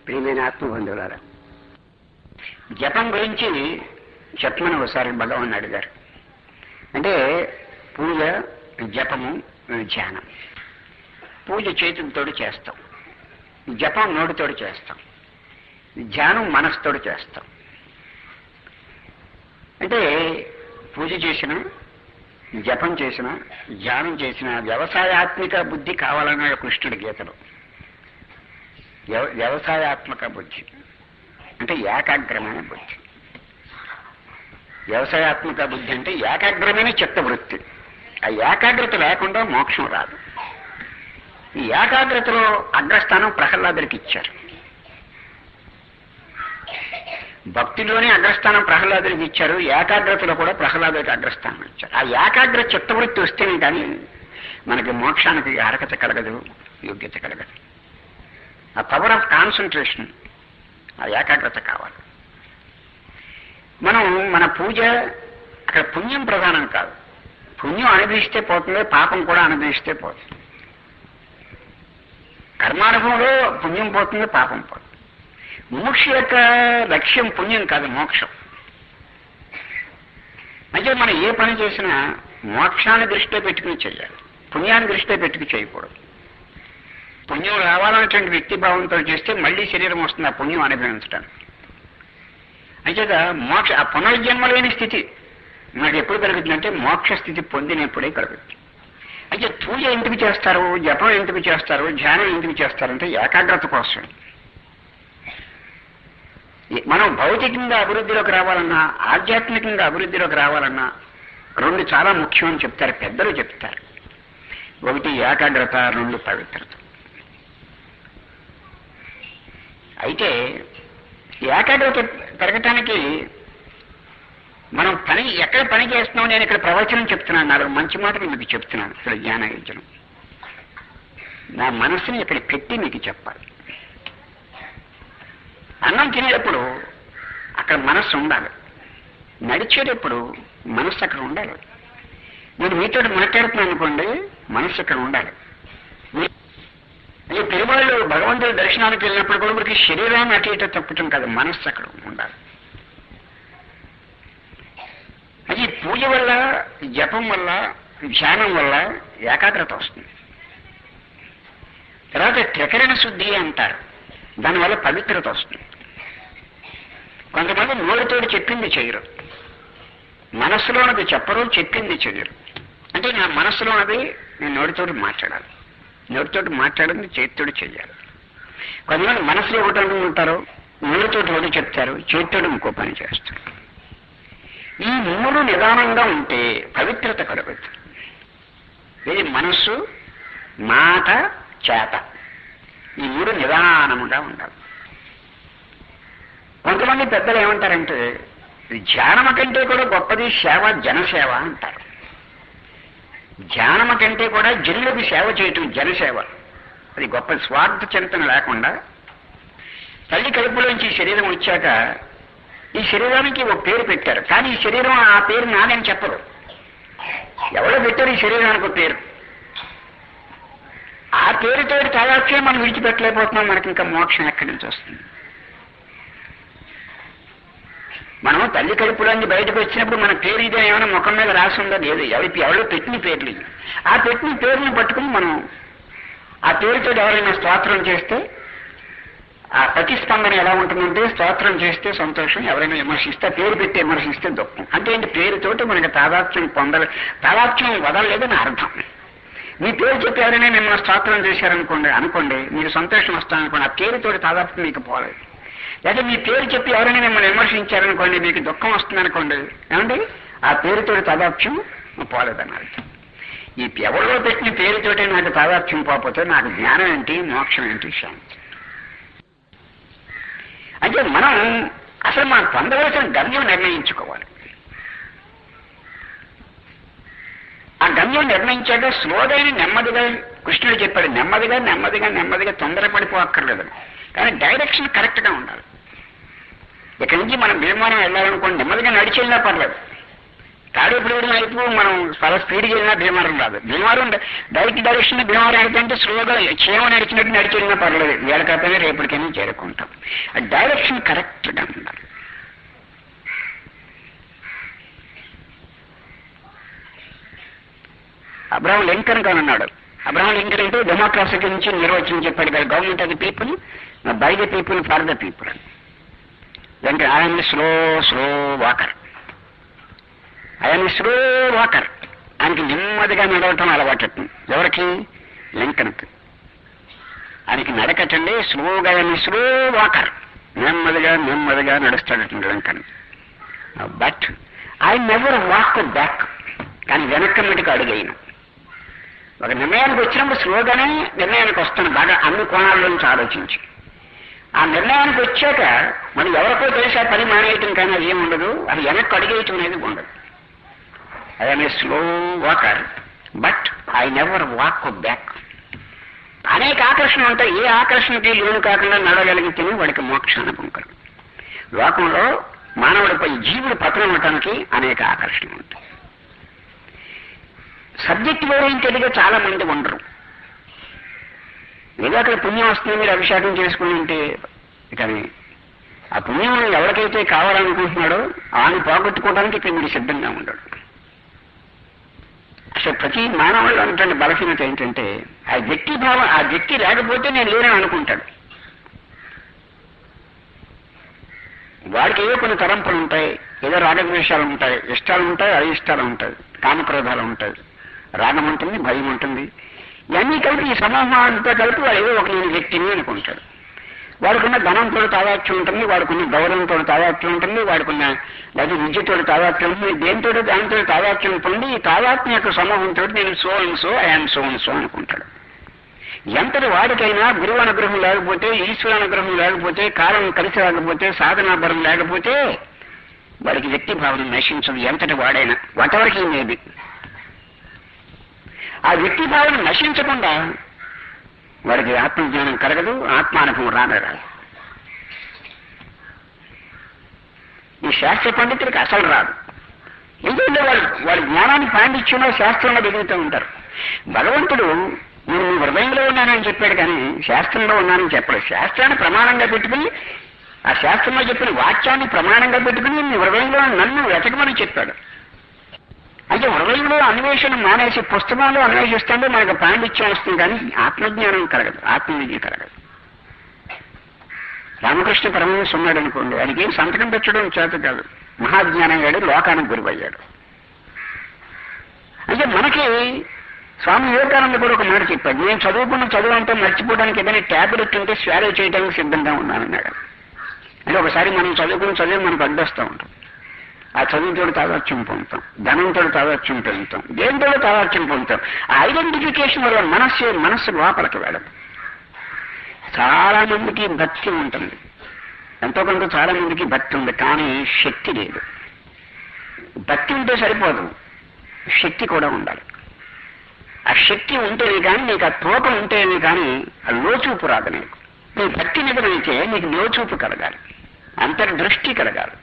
ప్రియమైన ఆత్మబంధువులారా జపం గురించి చెప్పమని ఒకసారి భగవాన్ అడిగారు అంటే పూజ జపము ధ్యానం పూజ చేతులతోటి చేస్తాం జపం నోటితోటి చేస్తాం ధ్యానం మనసుతోటి చేస్తాం అంటే పూజ చేసిన జపం చేసిన ధ్యానం చేసిన వ్యవసాయాత్మిక బుద్ధి కావాలన్నాడు కృష్ణుడి గీతలో వ్యవ- వ్యవసాయాత్మక బుద్ధి అంటే ఏకాగ్రమైన బుద్ధి వ్యవసాయాత్మక బుద్ధి అంటే ఏకాగ్రమైన చిత్తవృత్తి ఆ ఏకాగ్రత లేకుండా మోక్షం రాదు ఈ ఏకాగ్రతలో అగ్రస్థానం ప్రహ్లాదుడికి ఇచ్చారు భక్తిలోనే అగ్రస్థానం ప్రహ్లాదుడికి ఇచ్చారు ఏకాగ్రతలో కూడా ప్రహ్లాదుడికి అగ్రస్థానం ఇచ్చారు ఆ ఏకాగ్ర చిత్తవృత్తి వస్తేనే కానీ మనకి మోక్షానికి అర్హత కలగదు యోగ్యత కలగదు ఆ పవర్ ఆఫ్ కాన్సన్ట్రేషన్ ఆ ఏకాగ్రత కావాలి మనం మన పూజ అక్కడ పుణ్యం ప్రధానం కాదు పుణ్యం అనుభవిస్తే పోతుంది పాపం కూడా అనుభవిస్తే పోతుంది కర్మానుభవంలో పుణ్యం పోతుంది పాపం పోతుంది మోక్ష యొక్క లక్ష్యం పుణ్యం కాదు మోక్షం అంటే మనం ఏ పని చేసినా మోక్షాన్ని దృష్టిలో పెట్టుకుని చేయాలి పుణ్యాన్ని దృష్టిలో పెట్టుకుని చేయకూడదు పుణ్యం రావాలనేటువంటి వ్యక్తి భావంతో చేస్తే మళ్ళీ శరీరం వస్తుంది ఆ పుణ్యం అనుభవించడానికి అంచేత మోక్ష ఆ పునర్జన్మ లేని స్థితి మనకి ఎప్పుడు కలుగుతుందంటే మోక్ష స్థితి పొందినప్పుడే కలుగుతుంది అయితే పూజ ఎందుకు చేస్తారు జపం ఎందుకు చేస్తారు ధ్యానం ఎందుకు చేస్తారంటే ఏకాగ్రత కోసం ఈ- మనం భౌతికంగా అభివృద్ధిలోకి రావాలన్నా ఆధ్యాత్మికంగా అభివృద్ధిలోకి రావాలన్నా రెండు చాలా ముఖ్యం అని చెప్తారు పెద్దలు చెప్తారు ఒకటి ఏకాగ్రత రెండు పవిత్రత అయితే ఏకాగ్రత పెరగటానికి మనం పని ఎక్కడ పని చేస్తున్నాం నేను ఇక్కడ ప్రవచనం చెప్తున్నాను నాలుగు మంచి మాటలు మీకు చెప్తున్నాను ఇక్కడ జ్ఞాన యోజనం నా మనసుని ఇక్కడ పెట్టి మీకు చెప్పాలి అన్నం తినేటప్పుడు అక్కడ మనస్సు ఉండాలి నడిచేటప్పుడు మనస్సు అక్కడ ఉండాలి నేను మీతో మాట్లాడుతున్నాను అనుకోండి మనస్సు అక్కడ ఉండాలి అయ్యో పెరుమాళ్ళు భగవంతుడి దర్శనానికి వెళ్ళినప్పుడు కూడా మనకి శరీరాన్ని అటు ఇటు తప్పటం కాదు మనస్సు అక్కడ ఉండాలి అది పూజ వల్ల జపం వల్ల ధ్యానం వల్ల ఏకాగ్రత వస్తుంది తర్వాత త్రికరణ శుద్ధి అంటారు దానివల్ల పవిత్రత వస్తుంది కొంతమంది నోటితోటి చెప్పింది చేయరు మనస్సులోనది చెప్పరు చెప్పింది చెయ్యరు అంటే నా మనస్సులోనది నేను నోటితోటి మాట్లాడాలి నోటితోటి మాట్లాడింది చేతితోటి చెయ్యాలి కొంతమంది మనసులో ఒకటి అనుకుంటారు నోటితోటి ఒకటి చెప్తారు చేతితోటి ఇంకో పని చేస్తారు ఈ మూడు నిదానంగా ఉంటే పవిత్రత కలుగుతుంది ఇది మనస్సు మాట చేత ఈ మూడు నిదానముగా ఉండాలి కొంతమంది పెద్దలు ఏమంటారంటే ధ్యానమ కంటే కూడా గొప్పది సేవ జనసేవ అంటారు ధ్యానమ కంటే కూడా జనులకు సేవ చేయటం జనసేవ అది గొప్ప స్వార్థ చింతన లేకుండా తల్లి కడుపులోంచి ఈ శరీరం వచ్చాక ఈ శరీరానికి ఒక పేరు పెట్టారు కానీ ఈ శరీరం ఆ పేరు నాదని చెప్పరు ఎవరో పెట్టారు ఈ శరీరానికి ఒక పేరు ఆ పేరుతో తాదాత్మ్యం మనం విడిచిపెట్టలేకపోతున్నాం మనకి ఇంకా మోక్షం ఎక్కడి నుంచి వస్తుంది మనం తల్లి కడుపులోంచి బయటకు వచ్చినప్పుడు మన పేరు ఇదే ఏమైనా ముఖం మీద రాసి ఉందో లేదు ఎవరి ఎవరో పెట్టిన పేర్లు ఇవి. ఆ పెట్టిన పేరుని పట్టుకుని మనం ఆ పేరుతో ఎవరైనా స్తోత్రం చేస్తే ఆ ప్రతిస్పందన ఎలా ఉంటుందంటే స్తోత్రం చేస్తే సంతోషం ఎవరైనా విమర్శిస్తే ఆ పేరు పెట్టి విమర్శిస్తే దుఃఖం అంటే ఏంటి పేరుతోటి మనకి తాదాత్మ్యం పొందలే తాదాత్మ్యం వదలలేదని అర్థం మీ పేరు చెప్పి ఎవరైనా మిమ్మల్ని స్తోత్రం చేశారనుకోండి అనుకోండి మీకు సంతోషం వస్తారనుకోండి ఆ పేరుతోటి తాదాత్మ్యం మీకు పోలేదు లేదా మీ పేరు చెప్పి ఎవరైనా మిమ్మల్ని విమర్శించారనుకోండి మీకు దుఃఖం వస్తుందనుకోండి ఏమండి ఆ పేరుతోటి తాదాత్మ్యం పోలేదని అర్థం ఈ ఎవరిలో పెట్టిన పేరుతోటి నాకు తాదాత్మ్యం పోకపోతే నాకు జ్ఞానం ఏంటి మోక్షం ఏంటి శాంతి అంటే మనం అసలు మనం పొందవలసిన గమ్యం నిర్ణయించుకోవాలి ఆ గమ్యం నిర్ణయించాక స్లోగా నెమ్మదిగా కృష్ణుడు చెప్పాడు నెమ్మదిగా నెమ్మదిగా నెమ్మదిగా తొందరపడిపోక్కర్లేదు కానీ డైరెక్షన్ కరెక్ట్గా ఉండాలి ఇక్కడి నుంచి మనం విమానం వెళ్ళాలనుకోండి నెమ్మదిగా నడిచి వెళ్ళినా పర్లేదు తాడేపల్లి వైపు మనం చాలా స్పీడ్కి వెళ్ళినా భీమవరం రాదు భీమవరం డైరెక్ట్ డైరెక్షన్ భీమవరం వెళ్తుంటే స్లోగా క్షేమ నడిచినట్టు నడిచి వెళ్ళినా పర్లేదు వేళకాకపోయినా రేపటికైనా చేరుకుంటాం ఆ డైరెక్షన్ కరెక్ట్గా ఉండాలి అబ్రహం లింకన్ కానీ అన్నాడు అబ్రహం లింకన్ అంటే డెమోక్రసీ గురించి నిర్వచనం చెప్పాడు కదా government of the people by the people for the people అని లింకన్ ఆయన స్లో స్లో వాకర్ ఆయన స్లో వాకర్ ఆయనకి నెమ్మదిగా నడవటం అలవాటు ఎవరికి లింకన్కి ఆయనకి నడకటండి స్లోగా ఆయన స్లో వాకర్ నెమ్మదిగా నెమ్మదిగా నడుస్తాడటండి Lincoln but I never walk back కానీ వెనక్కి మటుకు అడుగైన ఒక నిర్ణయానికి వచ్చినప్పుడు స్లోగానే నిర్ణయానికి వస్తాను బాగా అన్ని కోణాల నుంచి ఆలోచించి ఆ నిర్ణయానికి వచ్చాక మనం ఎవరికో తెలిసి ఆ పని మానేయటం కానీ అది ఏమి ఉండదు అది వెనక్కి అడిగేయటం అనేది ఉండదు I'm a slow walker but I never walk back అనేక ఆకర్షణ ఉంటాయి ఏ ఆకర్షణకి లోను కాకుండా నడగలిగితేనే వాడికి మోక్షాన్ని పొంకలు లోకంలో మానవుడిపై జీవుడు పతనం అవటానికి అనేక ఆకర్షణ ఉంటాయి సబ్జెక్ట్ ఓరియంటెడ్గా చాలా మంది ఉండరు ఏదో అక్కడ పుణ్యం వస్తుంది మీరు అభిషేకం చేసుకుని ఉంటే కానీ ఆ పుణ్యం ఎవరికైతే కావాలనుకుంటున్నాడో ఆయన పోగొట్టుకోవడానికి ఇక్కడ మీరు సిద్ధంగా ఉండడు అసలు ప్రతి మానవుడు అంటే బలహీనత ఏంటంటే ఆ వ్యక్తి భావం ఆ వ్యక్తి లేకపోతే నేను లేనని అనుకుంటాడు వాడికి ఏదో కొన్ని తరంపులు ఉంటాయి ఏదో రాగద్వేషాలు ఉంటాయి ఇష్టాలు ఉంటాయి అయిష్టాలు ఉంటాయి కామక్రోధాలు ఉంటాయి రాగం ఉంటుంది భయం ఉంటుంది ఇవన్నీ కలిపి ఈ సమూహం అంతా కలిపి వాడు ఏదో ఒక నేను వ్యక్తిని అనుకుంటాడు వాడుకున్న ధనంతో తాదాత్యం ఉంటుంది వాడుకున్న గౌరవంతో తాదాత్యం ఉంటుంది వాడుకున్న లేదా విద్యతో తాదాత్యం ఉంటుంది దేంతో దానితో తాదాత్యం పొంది ఈ తాదాత్మ్యం యొక్క సమూహంతో నేను so and so I'm so and so అనుకుంటాడు ఎంతటి వాడికైనా గురువు అనుగ్రహం లేకపోతే ఈశ్వర అనుగ్రహం లేకపోతే కాలం కలిసి రాకపోతే సాధనా బలం లేకపోతే వాడికి వ్యక్తి భావన నశించదు ఎంతటి వాడైనా వాటెవరికి మేబీ ఆ వ్యక్తి భావన నశించకుండా వాడికి ఆత్మజ్ఞానం కలగదు ఆత్మానుభవం రానే రాదు ఈ శాస్త్ర పండితుడికి అసలు రాదు ఎందుకంటే వాడు వాడి జ్ఞానాన్ని పాండిత్యంలో శాస్త్రంలో దిగుతూ ఉంటారు భగవంతుడు నేను మీ హృదయంలో ఉన్నానని చెప్పాడు కానీ శాస్త్రంలో ఉన్నానని చెప్పలేదు శాస్త్రాన్ని ప్రమాణంగా పెట్టుకుని ఆ శాస్త్రంలో చెప్పిన వాక్యాన్ని ప్రమాణంగా పెట్టుకుని మీ హృదయంలో నన్ను వెతకమని చెప్పాడు అంటే హృదయంలో అన్వేషణ మానేసి పుస్తకంలో అన్వేషిస్తుంటే మనకు పాండిత్యం వస్తుంది కానీ ఆత్మజ్ఞానం కలగదు ఆత్మవిద్య కలగదు రామకృష్ణ పరమహంస ఉన్నాడు అనుకోండి ఆయనకి సంతకం పెట్టడం చేత కాదు మహాజ్ఞానం అయ్యాడు లోకానికి గురువయ్యాడు అంటే మనకి స్వామి వివేకానంద కూడా ఒక మాట చెప్పాడు నేను చదువుకున్న చదువు అంతా మర్చిపోవడానికి ఏదైనా ట్యాబ్లెట్ ఉంటే స్వాలో చేయడానికి సిద్ధంగా ఉన్నానన్నాడు అంటే ఒకసారి మనం చదువుకున్న చదువు మనకు అడ్డొస్తూ ఉంటాం ఆ చదువుతో తాదాత్యం పొందుతాం ధనంతో తాదాత్యం పొందుతాం దేంతో తాదాత్యం పొందుతాం ఆ ఐడెంటిఫికేషన్ వల్ల మనస్సు మనస్సు లోపలికి వెళ్ళదు చాలా మందికి భక్తి ఉంటుంది ఎంతో కొంత చాలా మందికి భక్తి ఉంది కానీ శక్తి లేదు భక్తి ఉంటే సరిపోదు శక్తి కూడా ఉండాలి ఆ శక్తి ఉంటేనే కానీ నీకు ఆ తోకం ఉంటేనే కానీ ఆ లోచూపు రాదు నీకు నీ భక్తి నిజమైతే నీకు లోచూపు కలగాలి అంతర్దృష్టి కలగాలి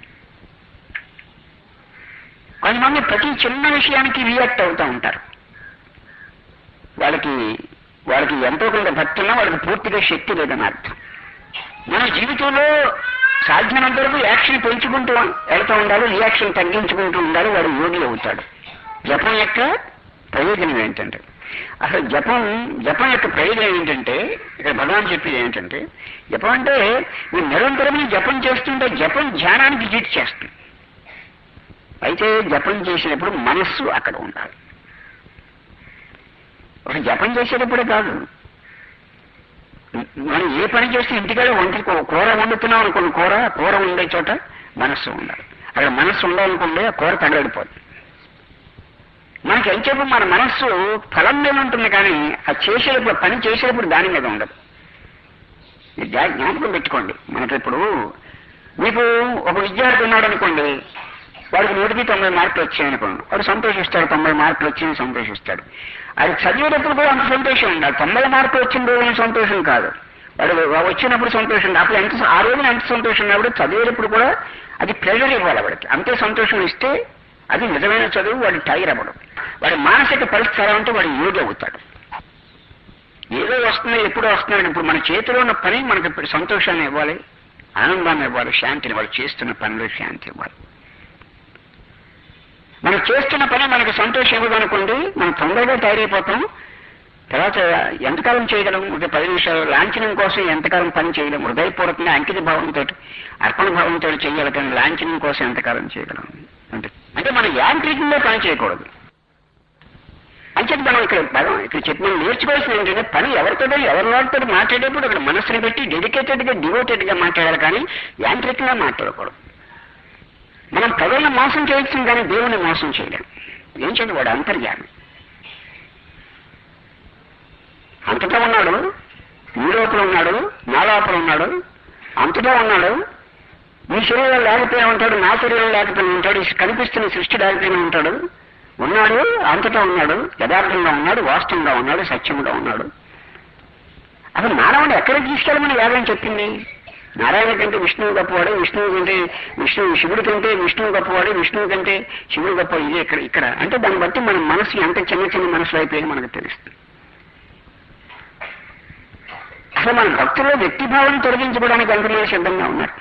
కొంతమంది ప్రతి చిన్న విషయానికి రియాక్ట్ అవుతూ ఉంటారు వాళ్ళకి వాళ్ళకి ఎంతో కొంత భక్తి ఉన్నా వాళ్ళకి పూర్తిగా శక్తి లేదని అర్థం మన జీవితంలో సాధ్యమైనంత వరకు యాక్షన్ పెంచుకుంటూ వెళ్తూ ఉండాలి రియాక్షన్ తగ్గించుకుంటూ ఉండాలి వాడు యోగి అవుతాడు జపం యొక్క ప్రయోజనం ఏంటంటే అసలు జపం జపం యొక్క ప్రయోజనం ఏంటంటే ఇక్కడ భగవాన్ చెప్పేది ఏంటంటే జపం అంటే నువ్వు నిరంతరం జపం చేస్తుంటే జపం ధ్యానానికి జీట్ చేస్తుంది అయితే జపం చేసేటప్పుడు మనస్సు అక్కడ ఉండాలి ఒక జపం చేసేటప్పుడే కాదు మనం ఏ పని చేస్తే ఇంటికాడ వంటి కూర వండుతున్నాం అనుకోండి కూర కూర ఉండే చోట మనస్సు ఉండాలి అక్కడ మనస్సు ఉండాలనుకోండి ఆ కూర తగలడిపోతుంది మనకి ఎంతసేపు మన మనస్సు ఫలం మీద ఉంటుంది కానీ ఆ చేసేటప్పుడు పని చేసేటప్పుడు దాని మీద ఉండదు ఇది జా- జ్ఞాపకం పెట్టుకోండి మనకి ఇప్పుడు మీకు ఒక విద్యార్థి ఉన్నాడు అనుకోండి వాడికి నూటికి తొంభై మార్కులు వచ్చాయనుకోండి వాడు సంతోషిస్తాడు తొంభై మార్కులు వచ్చి సంతోషిస్తాడు అది చదివేటప్పుడు కూడా అంత సంతోషం ఉండాలి తొంభై మార్కులు వచ్చిన రోజున సంతోషం కాదు వాడు వచ్చినప్పుడు సంతోషం ఉండాలి. అప్పుడు ఎంత ఆ రోజున ఎంత సంతోషం ఉన్నప్పుడు చదివేటప్పుడు కూడా అది ప్రెజర్ ఇవ్వాలి వాడికి అంతే సంతోషం ఇస్తే అది నిజమైన చదువు వాడు టైర్ అవ్వడం వాడి మానసిక పరిస్థితి ఎలా ఉంటే వాడు యోగి అవుతాడు ఏదో వస్తుంది ఎప్పుడో వస్తున్నాడు ఇప్పుడు మన చేతిలో ఉన్న పని మనకు ఇప్పుడు సంతోషాన్ని ఇవ్వాలి ఆనందాన్ని ఇవ్వాలి శాంతిని వాళ్ళు చేస్తున్న పనిలో శాంతి ఇవ్వాలి మనం చేస్తున్న పని మనకు సంతోషం ఇవ్వదనుకోండి మనం తొందరగా తయారైపోతాం తర్వాత ఎంతకాలం చేయగలం ఒక పది నిమిషాలు లాంఛనం కోసం ఎంతకాలం పని చేయలేం హృదయపూర్వకంగా అంకిత భావంతో అర్పణ భావంతో చేయాలి కానీ లాంఛనం కోసం ఎంతకాలం చేయగలం అంటే అంటే మనం యాంత్రికంగా పని చేయకూడదు అంచేది మనం ఇక్కడ మనం ఇక్కడ చెప్పి మనం నేర్చుకోవాల్సింది ఏంటంటే పని ఎవరితో ఎవరి వాటితో మాట్లాడేప్పుడు అక్కడ మనసుని పెట్టి డెడికేటెడ్ గా డివోటెడ్ గా మాట్లాడాలి కానీ యాంత్రికంగా మాట్లాడకూడదు మనం ప్రజలను మోసం చేయొచ్చు కానీ దేవుని మోసం చేయలేం ఏం చేయండి వాడు అంతర్యామి అంతటా ఉన్నాడు ఈ లోపల ఉన్నాడు నా లోపల ఉన్నాడు అంతటా ఉన్నాడు మీ శరీరం లేకపోయినా ఉంటాడు నా శరీరం లేకపోయినా ఉంటాడు ఈ కనిపిస్తున్న సృష్టి లేకపోయినా ఉంటాడు ఉన్నాడు అంతటా ఉన్నాడు యథార్థంగా ఉన్నాడు వాస్తవంగా ఉన్నాడు సత్యంగా ఉన్నాడు అసలు మానవుడు ఎక్కడికి తీసుకెళ్ళమని వేదం చెప్పింది నారాయణ కంటే విష్ణువు గొప్పవాడు విష్ణువు కంటే విష్ణువు శివుడి కంటే విష్ణువు గొప్పవాడు విష్ణువు కంటే శివుడు గొప్ప ఇది ఇక్కడ ఇక్కడ అంటే దాన్ని బట్టి మన మనసు ఎంత చిన్న చిన్న మనసులో అయిపోయింది మనకు తెలుస్తుంది అసలు మన భక్తుల్లో వ్యక్తిభావం తొలగించుకోవడానికి ఎంతమంది సిద్ధంగా ఉన్నారు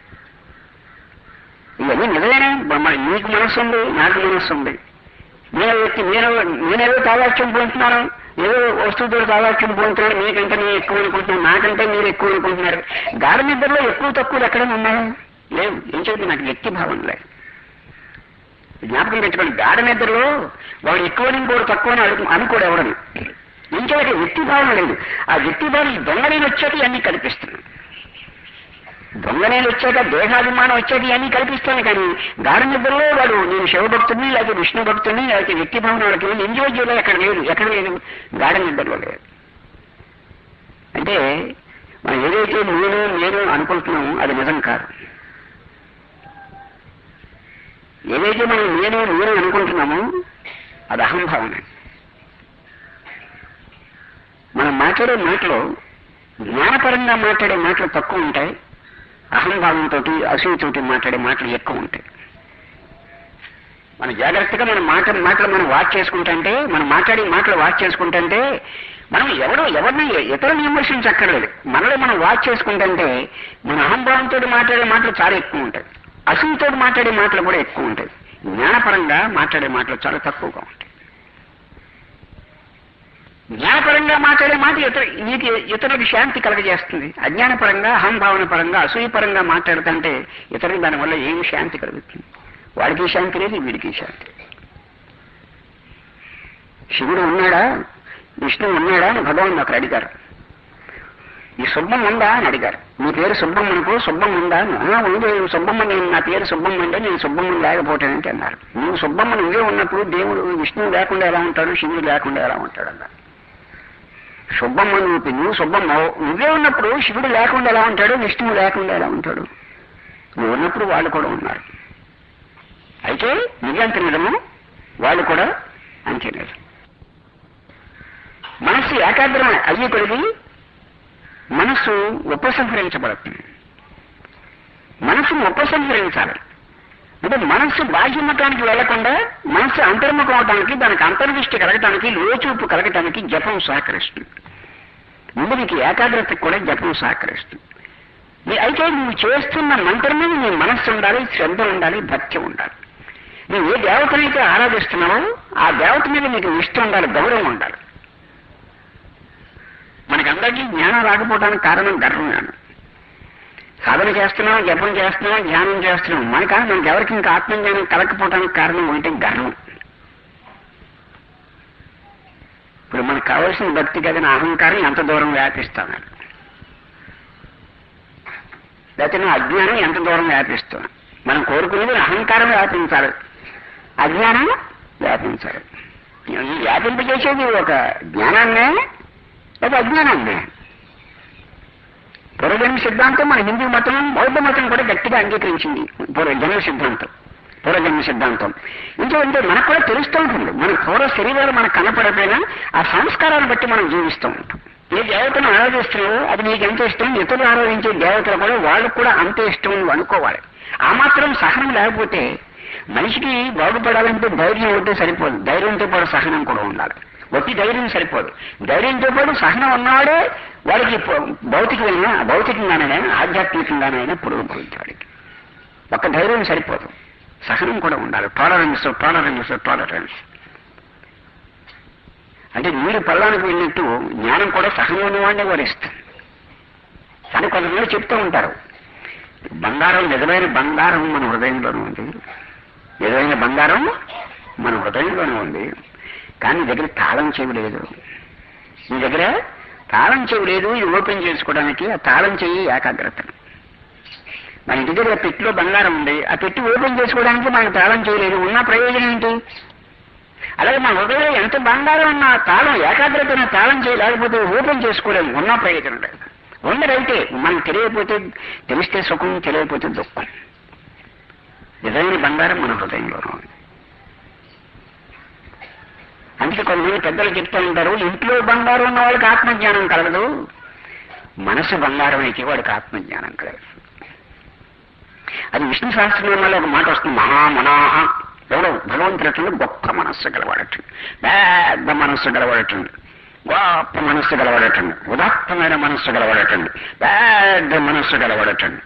ఇవన్నీ నిజమేనా మన నీకు మనస్సు ఉంది నాకు మనస్సు ఉంది నేను వ్యక్తి నేను నేనేదో తాదాక్ష్యం పొందుతున్నాను ఏదో వస్తువుతో తాదాక్ష్యం పొందుతున్నాడు మీకంటే నేను ఎక్కువ అనుకుంటున్నాను నాకంటే మీరు ఎక్కువ అనుకుంటున్నారు గాఢ నిద్రలో ఎక్కువ తక్కువ ఎక్కడైనా ఉన్నాయా లేవు ఏం చెప్తుంది నాకు వ్యక్తి భావం లేదు జ్ఞాపకం పెట్టుకోండి గాఢ నిద్రలో వాడు ఎక్కువ ఇంకోడు తక్కువ అని అడుగు అనుకోడు ఎవడని ఏం చేయాలి వ్యక్తి భావం లేదు ఆ వ్యక్తి భావం దొంగలేని వచ్చాక ఇవన్నీ కల్పిస్తున్నాను దొంగనేలు వచ్చాక దేహాభిమానం వచ్చాక ఇవన్నీ కల్పిస్తాను కానీ గాఢ నిద్రలో వాడు నేను శివభక్తుడిని లేకపోతే విష్ణు భక్తుడిని లేకపోతే వ్యక్తి భావన వాడికి ఇండివిజువల్ ఎక్కడ లేదు ఎక్కడ లేదు గాఢ నిద్రలో లేదు అంటే మనం ఏదైతే నేను నేను అనుకుంటున్నామో అది నిజం కాదు ఏదైతే మనం నేను నేను అనుకుంటున్నామో అది అహంభావన మనం మాట్లాడే మాటలు జ్ఞానపరంగా మాట్లాడే మాటలు తక్కువ ఉంటాయి అహంభావంతో అసూయతోటి మాట్లాడే మాటలు ఎక్కువ ఉంటాయి మన జాగ్రత్తగా మన మాట మాటలు మనం వాచ్ చేసుకుంటుంటే మనం మాట్లాడే మాటలు వాచ్ చేసుకుంటుంటే మనం ఎవరు ఎవరిని ఇతరులను విమర్శించక్కర్లేదు మనలో మనం వాచ్ చేసుకుంటుంటే మన అహంభావంతో మాట్లాడే మాటలు చాలా ఎక్కువ ఉంటాయి అసూయతో మాట్లాడే మాటలు కూడా ఎక్కువ ఉంటాయి జ్ఞానపరంగా మాట్లాడే మాటలు చాలా తక్కువగా ఉంటాయి జ్ఞానపరంగా మాట్లాడే మాట ఇతర నీకు ఇతరులకు శాంతి కలగజేస్తుంది అజ్ఞానపరంగా అహంభావన పరంగా అసూయపరంగా మాట్లాడుతుంటే ఇతరులకు దానివల్ల ఏమి శాంతి కలుగుతుంది వాడికి శాంతి లేదు వీడికి శాంతి శివుడు ఉన్నాడా విష్ణువు ఉన్నాడా అని భగవాన్ అక్కడ అడిగారు ఈ సుబ్బం ఉందా అని అడిగారు మీ పేరు సుబ్బమ్మ అనుకో సుబ్బమ్మ ఉందా అని "ఆ, ఉంది సుబ్బమ్మ నేను నా పేరు సుబ్బమ్మ అంటే నేను సుబ్బమ్మ లేకపోతానంటే అన్నారు నువ్వు సుబ్బమ్మ నువ్వే ఉన్నప్పుడు దేవుడు విష్ణువు లేకుండా ఎలా ఉంటాడు శివుడు లేకుండా ఎలా ఉంటాడు అన్నారు సుబ్బమ్మ నువ్వు నువ్వు సుబ్బమ్మ నువ్వే ఉన్నప్పుడు శివుడు లేకుండా ఎలా ఉంటాడు విష్ణువు లేకుండా ఎలా ఉంటాడు నువ్వు ఉన్నప్పుడు వాళ్ళు కూడా ఉన్నారు అయితే నిజంత నిజము వాళ్ళు కూడా అంతే నిజం మనస్సు ఏకాగ్రం అయ్యి కొలిగి మనస్సు ఉపసంహరించబడుతుంది మనస్సును ఉపసంహరించాలి అంటే మనస్సు బాహ్యముఖానికి వెళ్లకుండా మనస్సు అంతర్ముఖం అవడానికి దానికి అంతర్దృష్టి కలగటానికి లోచూపు కలగటానికి జపం సహకరిస్తుంది ముందు నీకు ఏకాగ్రతకు కూడా జపం సహకరిస్తుంది నీ- అయితే నువ్వు చేస్తున్న మంత్రం మీద నీ మనస్సు ఉండాలి శ్రద్ధ ఉండాలి భక్తి ఉండాలి నువ్వు ఏ దేవతనైతే ఆరాధిస్తున్నావో ఆ దేవత మీద నీకు నిష్ట ఉండాలి గౌరవం ఉండాలి మనకందరికీ జ్ఞానం రాకపోవడానికి కారణం గర్వం సాధన చేస్తున్నాం జపం చేస్తున్నాం ధ్యానం చేస్తున్నాం మనక మనకి ఎవరికి ఇంకా ఆత్మజ్ఞానం కలగకపోవడానికి కారణం అంటే గర్వం ఇప్పుడు మనకు కావాల్సిన భక్తి కదిన అహంకారం ఎంత దూరం వ్యాపిస్తాను లేకపోతే నా అజ్ఞానం ఎంత దూరం వ్యాపిస్తుంది మనం కోరుకునేది అహంకారం వ్యాపించాలి అజ్ఞానం వ్యాపించాలి ఈ వ్యాపింపజేసేది ఒక జ్ఞానాన్నే లేదా అజ్ఞానాన్నే పూర్వజన్మ సిద్ధాంతం మన హిందూ మతం బౌద్ధ మతం కూడా గట్టిగా అంగీకరించింది పూర్వజన్మ సిద్ధాంతం పూర్వజన్మ సిద్ధాంతం ఎందుకంటే మనకు కూడా తెలుస్తూ ఉంటుంది మన పూర్వ శరీరాలు మనకు కనపడకపోయినా ఆ సంస్కారాన్ని బట్టి మనం జీవిస్తూ ఉంటాం ఏ దేవతను ఆరాధిస్తున్నావో అది నీకు ఎంత ఇష్టం ఇతరులు ఆరాధించే దేవతలు కూడా వాళ్ళకు కూడా అంతే ఇష్టం నువ్వు అనుకోవాలి ఆ మాత్రం సహనం లేకపోతే మనిషికి బాగుపడాలంటే ధైర్యం ఉంటే సరిపోదు ధైర్యంతో పాటు సహనం కూడా ఉండాలి ఒట్టి ధైర్యం సరిపోదు ధైర్యంతో పాటు సహనం ఉన్నవాడే వాడికి ప- భౌతికమైన భౌతికంగానైనా ఆధ్యాత్మికంగానైనా పురోగతి వాడికి ఒక్క ధైర్యం సరిపోదు సహనం కూడా ఉండాలి టాలరెన్స్ టాలరెన్స్ టాలరెన్స్ అంటే నీరు పల్లానికి వెళ్ళినట్టు జ్ఞానం కూడా సహనం ఉన్నవాడినే వరిస్తుంది కానీ కొంతమంది చెప్తూ ఉంటారు బంగారం నిజమైన బంగారం మన హృదయంలోనే ఉంది నిజమైన బంగారం మన హృదయంలోనే ఉంది కానీ నీ దగ్గర తాళం చెవి లేదు నీ దగ్గర తాళం చెవి లేదు ఇది ఓపెన్ చేసుకోవడానికి ఆ తాళం చెయ్యి ఏకాగ్రత మన ఇంటి దగ్గర పెట్టిలో బంగారం ఉంది ఆ పెట్టి ఓపెన్ చేసుకోవడానికి మనకు తాళం చేయలేదు ఉన్న ప్రయోజనం ఏంటి అలాగే మన హృదయంలో ఎంత బంగారం ఉన్నా తాళం ఏకాగ్రతను తాళం చేయలేకపోతే ఓపెన్ చేసుకోలేము ఉన్న ప్రయోజనం లేదు ఉన్నదైతే మనం తెలియకపోతే తెలిస్తే సుఖం తెలియకపోతే దుఃఖం నిజమైన బంగారం మన హృదయంలోనూ ఉంది అందుకే కొంతమంది పెద్దలు చెప్తూ ఉంటారు ఇంట్లో బంగారం ఉన్న వాళ్ళకి ఆత్మజ్ఞానం కలగదు మనసు బంగారం అయితే వాడికి ఆత్మజ్ఞానం కలగదు అది విష్ణు సహస్రనామాలో ఒక మాట వస్తుంది మహామనాహ ఎవడో భగవంతుడు గొప్ప మనస్సు గలవాడటండి పెద్ద మనస్సు గలవాడటండి గొప్ప మనస్సు గలవాడటండి ఉదాత్తమైన మనస్సు గలవాడటండి పెద్ద మనస్సు గలవాడటండి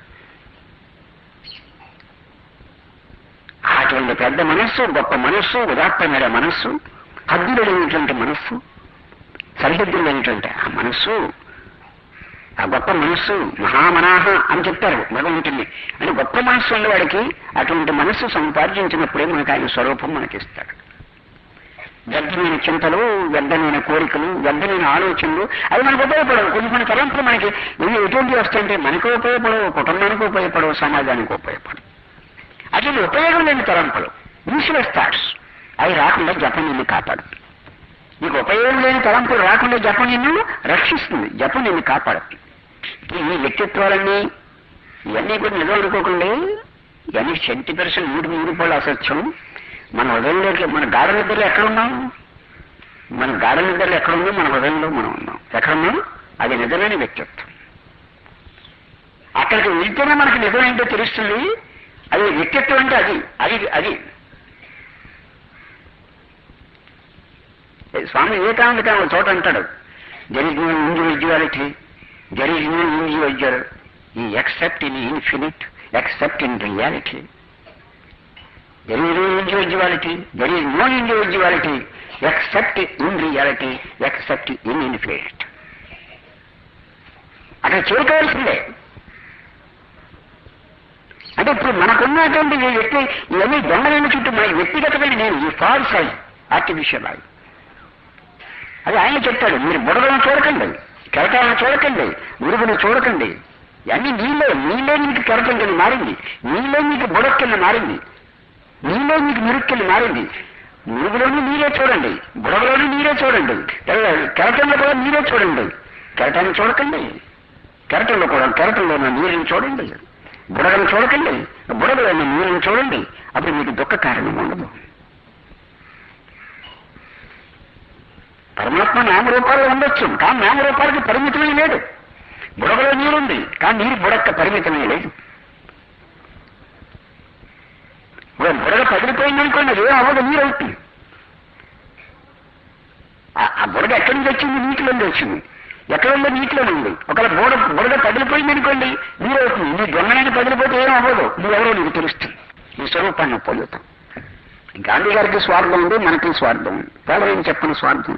అటువంటి పెద్ద మనస్సు గొప్ప మనస్సు ఉదాత్తమైన మనస్సు హద్దులు లేనటువంటి మనస్సు సరిహద్దులు లేనటువంటి ఆ మనస్సు ఆ గొప్ప మనస్సు మహామనాహ అని చెప్తారు భగవంతుని అని గొప్ప మనస్సు ఉన్నవాడికి అటువంటి మనస్సు సంపార్జించినప్పుడే మనకు ఆయన స్వరూపం మనకిస్తాడు వ్యర్థమైన చింతలు వ్యర్థమైన కోరికలు వ్యర్థమైన ఆలోచనలు అవి మనకు ఉపయోగపడవు కొన్ని కొన్ని తలంపులు మనకి ఇవి ఎటువంటి వస్తుంటే మనకు ఉపయోగపడవు కుటుంబానికి ఉపయోగపడవు సమాజానికి ఉపయోగపడవు అసలు ఉపయోగం లేని తలంపులు యూస్లెస్ థాట్స్ అవి రాకుండా జపం నిన్ను కాపాడు నీకు ఉపయోగం లేని తలంపులు రాకుండా జపం నిన్ను రక్షిస్తుంది జపం నిన్ను కాపాడు ఈ వ్యక్తిత్వాలన్నీ ఇవన్నీ కూడా నిజం అనుకోకండి ఇవన్నీ సెంటీ పర్సెంట్ నూటికి నూరు రూపాయలు అసత్యం మన హృదయంలోకి మన గాఢ నిద్రలో ఎక్కడ ఉన్నాం మన గాఢ నిద్రలో ఎక్కడ ఉన్నాం మన హృదయంలో మనం ఉన్నాం ఎక్కడ ఉన్నాం అది నిజమైన వ్యక్తిత్వం అక్కడికి వెళ్తేనే మనకి నిజమేంటో తెలుస్తుంది అది వ్యక్తిత్వం అంటే అది అది అది స్వామి వివేకానంద కానీ ఒక చోట అంటాడు there is no individuality there is no individual ఈ except in infinite except in reality there is no individuality there is no individuality except in reality except in infinite అక్కడ చేరుకోవాల్సిందే అంటే ఇప్పుడు మనకున్నటువంటి ఈ వ్యక్తి ఇవన్నీ దొంగలైన చుట్టూ మన వ్యక్తిగతమైన నేను ఈ ఫాల్స్ అయి ఆర్టిఫిషియల్ అయి అది ఆయన చెప్తాడు మీరు బుడగలను చూడకండి కెరటాలను చూడకండి మురుగును చూడకండి అన్ని నీళ్ళే నీళ్ళే మీకు కెరటం కింద మారింది నీళ్ళే మీకు బుడగ కింద మారింది నీళ్ళే మీకు మురుగు కింద మారింది మురుగులోనూ నీరే చూడండి బుడగలోనూ నీరే చూడండి కెరటంలో కూడా నీరే చూడండి కెరటాన్ని చూడకండి కెరటంలో కూడా కెరటంలో ఉన్న నీరుని చూడండి బుడగను చూడకండి బుడగలో ఉన్న నీరుని చూడండి అప్పుడు మీకు దుఃఖ కారణం ఉండదు పరమాత్మ నామరూపాల్లో ఉండొచ్చు కానీ నామరూపాలకి పరిమితమే లేదు బుడగలో నీరుంది కానీ నీరు బుడక్క పరిమితమే లేదు ఒక బుడగ పగిలిపోయిందనుకోండి అది అవ్వదు నీరు అవుతుంది ఆ- ఆ బుడగ ఎక్కడి నుంచి వచ్చింది నీటిలోంచి వచ్చింది ఎక్కడ ఉందో నీటిలోనే ఉంది ఒకవేళ బుడ బుడగ పగిలిపోయింది అనుకోండి నీరు అవుతుంది నీ దొంగనైనా పగిలిపోతే ఏం అవ్వదు నువ్వెవరో నీకు తెలుస్తుంది నీ స్వరూపాన్ని పొందుతాం గాంధీ గారికి స్వార్థం ఉంది మనకి స్వార్థం ఉంది తేడా ఏం చెప్పని స్వార్థం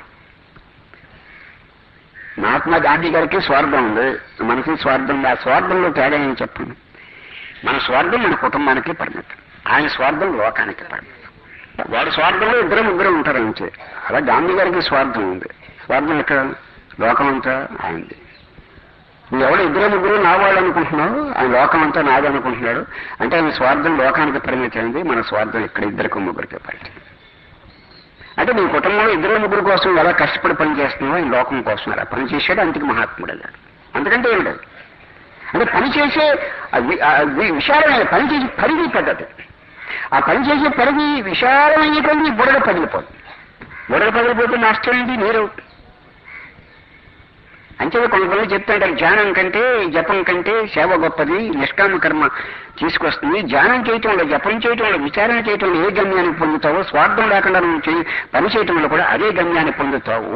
మహాత్మా గాంధీ గారికి స్వార్థం ఉంది మనకి స్వార్థం ఉంది ఆ స్వార్థంలో తేడా ఏం చెప్పండి మన స్వార్థం మన కుటుంబానికి పరిమితం ఆయన స్వార్థం లోకానికి పరిమితం వాడి స్వార్థంలో ఇద్దరు ముగ్గురు ఉంటారు అంతే అలా గాంధీ గారికి స్వార్థం ఉంది స్వార్థం ఎక్కడ లోకం అంతా ఆయనది నువ్వు ఎవడు ఇద్దరు ముగ్గురు నా వాళ్ళు అనుకుంటున్నావు ఆయన లోకం అంతా నాది అనుకుంటున్నాడు అంటే ఆయన స్వార్థం లోకానికి పరిమితమైంది మన స్వార్థం ఇక్కడ ఇద్దరికి ముగ్గురికి పరిమితం అంటే నీ కుటుంబంలో ఇద్దరు ముగ్గురు కోసం ఎలా కష్టపడి పని చేస్తున్నావో ఈ లోకం కోసం అలా పని చేశాడు అందుకు మహాత్ముడు అన్నాడు అందుకంటే ఏమిటి అంటే పని చేసే ఆ వి- ఆ వి- విశాలమైన పని చేసే పరిధి పెద్దది ఆ పని చేసే పరిధి విశాలమైన కొద్ది బుడగ పగిలిపోతుంది బుడగ పగిలిపోతే నష్టం ఏంటి నీరు అంతే కొంతమంది చెప్తుంటారు ధ్యానం కంటే జపం కంటే సేవ గొప్పది నిష్కామ కర్మ తీసుకొస్తుంది ధ్యానం చేయటంలో జపం చేయటంలో విచారణ చేయటంలో ఏ గమ్యాన్ని పొందుతావో స్వార్థం లేకుండా నువ్వు చేయి పని చేయటంలో కూడా అదే గమ్యాన్ని పొందుతావు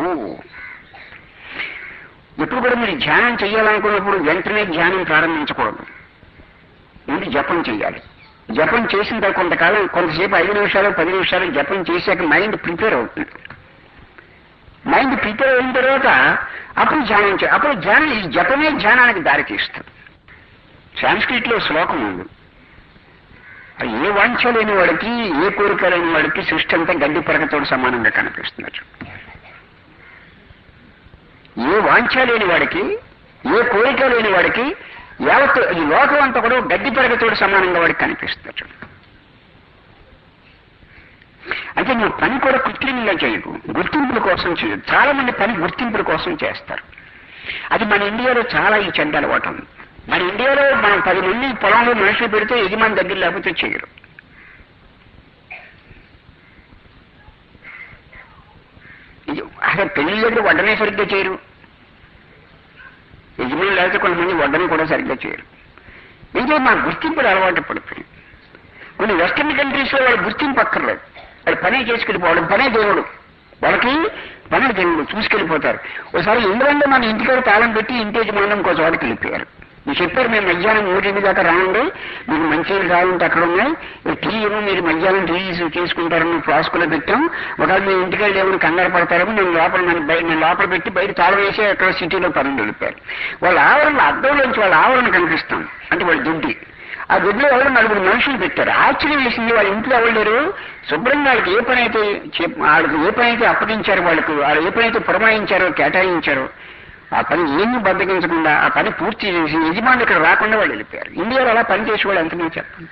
ఎప్పుడు కూడా మీరు ధ్యానం చేయాలనుకున్నప్పుడు వెంటనే ధ్యానం ప్రారంభించకూడదు ముందు జపం చేయాలి జపం చేసిన తర్వాత కొంతకాలం కొంతసేపు ఐదు నిమిషాలు పది నిమిషాలు జపం చేశాక మైండ్ ప్రిపేర్ అవుతుంది మైండ్ ప్రిపేర్ అయిన తర్వాత అప్పుడు ధ్యానం చే అప్పుడు ధ్యానం ఈ జపమే ధ్యానానికి దారి తీస్తుంది సాంస్క్రిట్ లో శ్లోకం ఉంది ఆ ఏ వాంఛ లేని వాడికి ఏ కోరిక లేని వాడికి సృష్టి అంతా గడ్డి పరకతోడు సమానంగా కనిపిస్తున్నారు ఏ వాంఛ లేని వాడికి ఏ కోరిక లేని వాడికి యావత్ ఈ లోకం అంతా కూడా గడ్డి పరకతోడు సమానంగా వాడికి కనిపిస్తున్నారు అంటే నువ్వు పని కూడా కృత్రిమంగా చేయకు గుర్తింపుల కోసం చేయదు చాలా మంది పని గుర్తింపుల కోసం చేస్తారు అది మన ఇండియాలో చాలా ఈ చెడ్డ అలవాటు ఉంది మన ఇండియాలో మనం పది మంది పొలంలో మనుషులు పెడితే యజమాని దగ్గర లేకపోతే చేయరు ఇది అసలు పెళ్లి దగ్గర వడ్డనే సరిగ్గా చేయరు యజమాని లేకపోతే కొంతమంది వడ్డని కూడా సరిగ్గా చేయరు ఇంకా మా గుర్తింపులు అలవాటు పడిపోయి కొన్ని వెస్టర్న్ కంట్రీస్ లో వాళ్ళు గుర్తింపు అక్కర్లేదు వాళ్ళు పనే చేసుకెళ్ళిపోవడం పనే దేవుడు వాళ్ళకి పనే దేవుడు చూసుకెళ్ళిపోతారు ఒకసారి ఇంగ్లాండ్ మన ఇంటికాడ తాళం పెట్టి ఇంటి యజమానం ఇంకో చోటకి వెళ్ళిపోయారు మీరు చెప్పారు మేము మధ్యాహ్నం మూడింటి దాకా రానండి మీకు మంచినీళ్ళు కావాలంటే అక్కడ ఉన్నాయి ఈ టీ ఏమో మీరు మధ్యాహ్నం టీ చేసుకుంటారని ఫ్లాస్కులో పెట్టాం ఒకవేళ మీ ఇంటికి ఏమైనా కంగారు పడతారేమో నేను లోపల నన్ను బయట నేను లోపల పెట్టి బయట తాళం వేసి అక్కడ సిటీలో పనులు వెళ్ళిపోయారు వాళ్ళ ఆవరణ అద్దంలోంచి వాళ్ళ ఆవరణ కనిపిస్తాం అంటే వాళ్ళ దుడ్డి ఆ గుడ్లో ఎవరు నలుగురు మనుషులు పెట్టారు ఆశ్చర్యం వేసింది వాళ్ళ ఇంట్లో ఎవరు లేరు శుభ్రంగా వాళ్ళకి ఏ పని అయితే చెప్- వాళ్ళకి ఏ పని అయితే అప్పగించారో వాళ్ళకు వాళ్ళు ఏ పని అయితే పురమాయించారో కేటాయించారో ఆ పని ఏమీ బద్దగించకుండా ఆ పని పూర్తి చేసి యజమాని ఇక్కడ రాకుండా వాళ్ళు వెళ్ళిపోయారు ఇండియాలో అలా పని చేసి వాళ్ళు ఎంతమంది చెప్పండి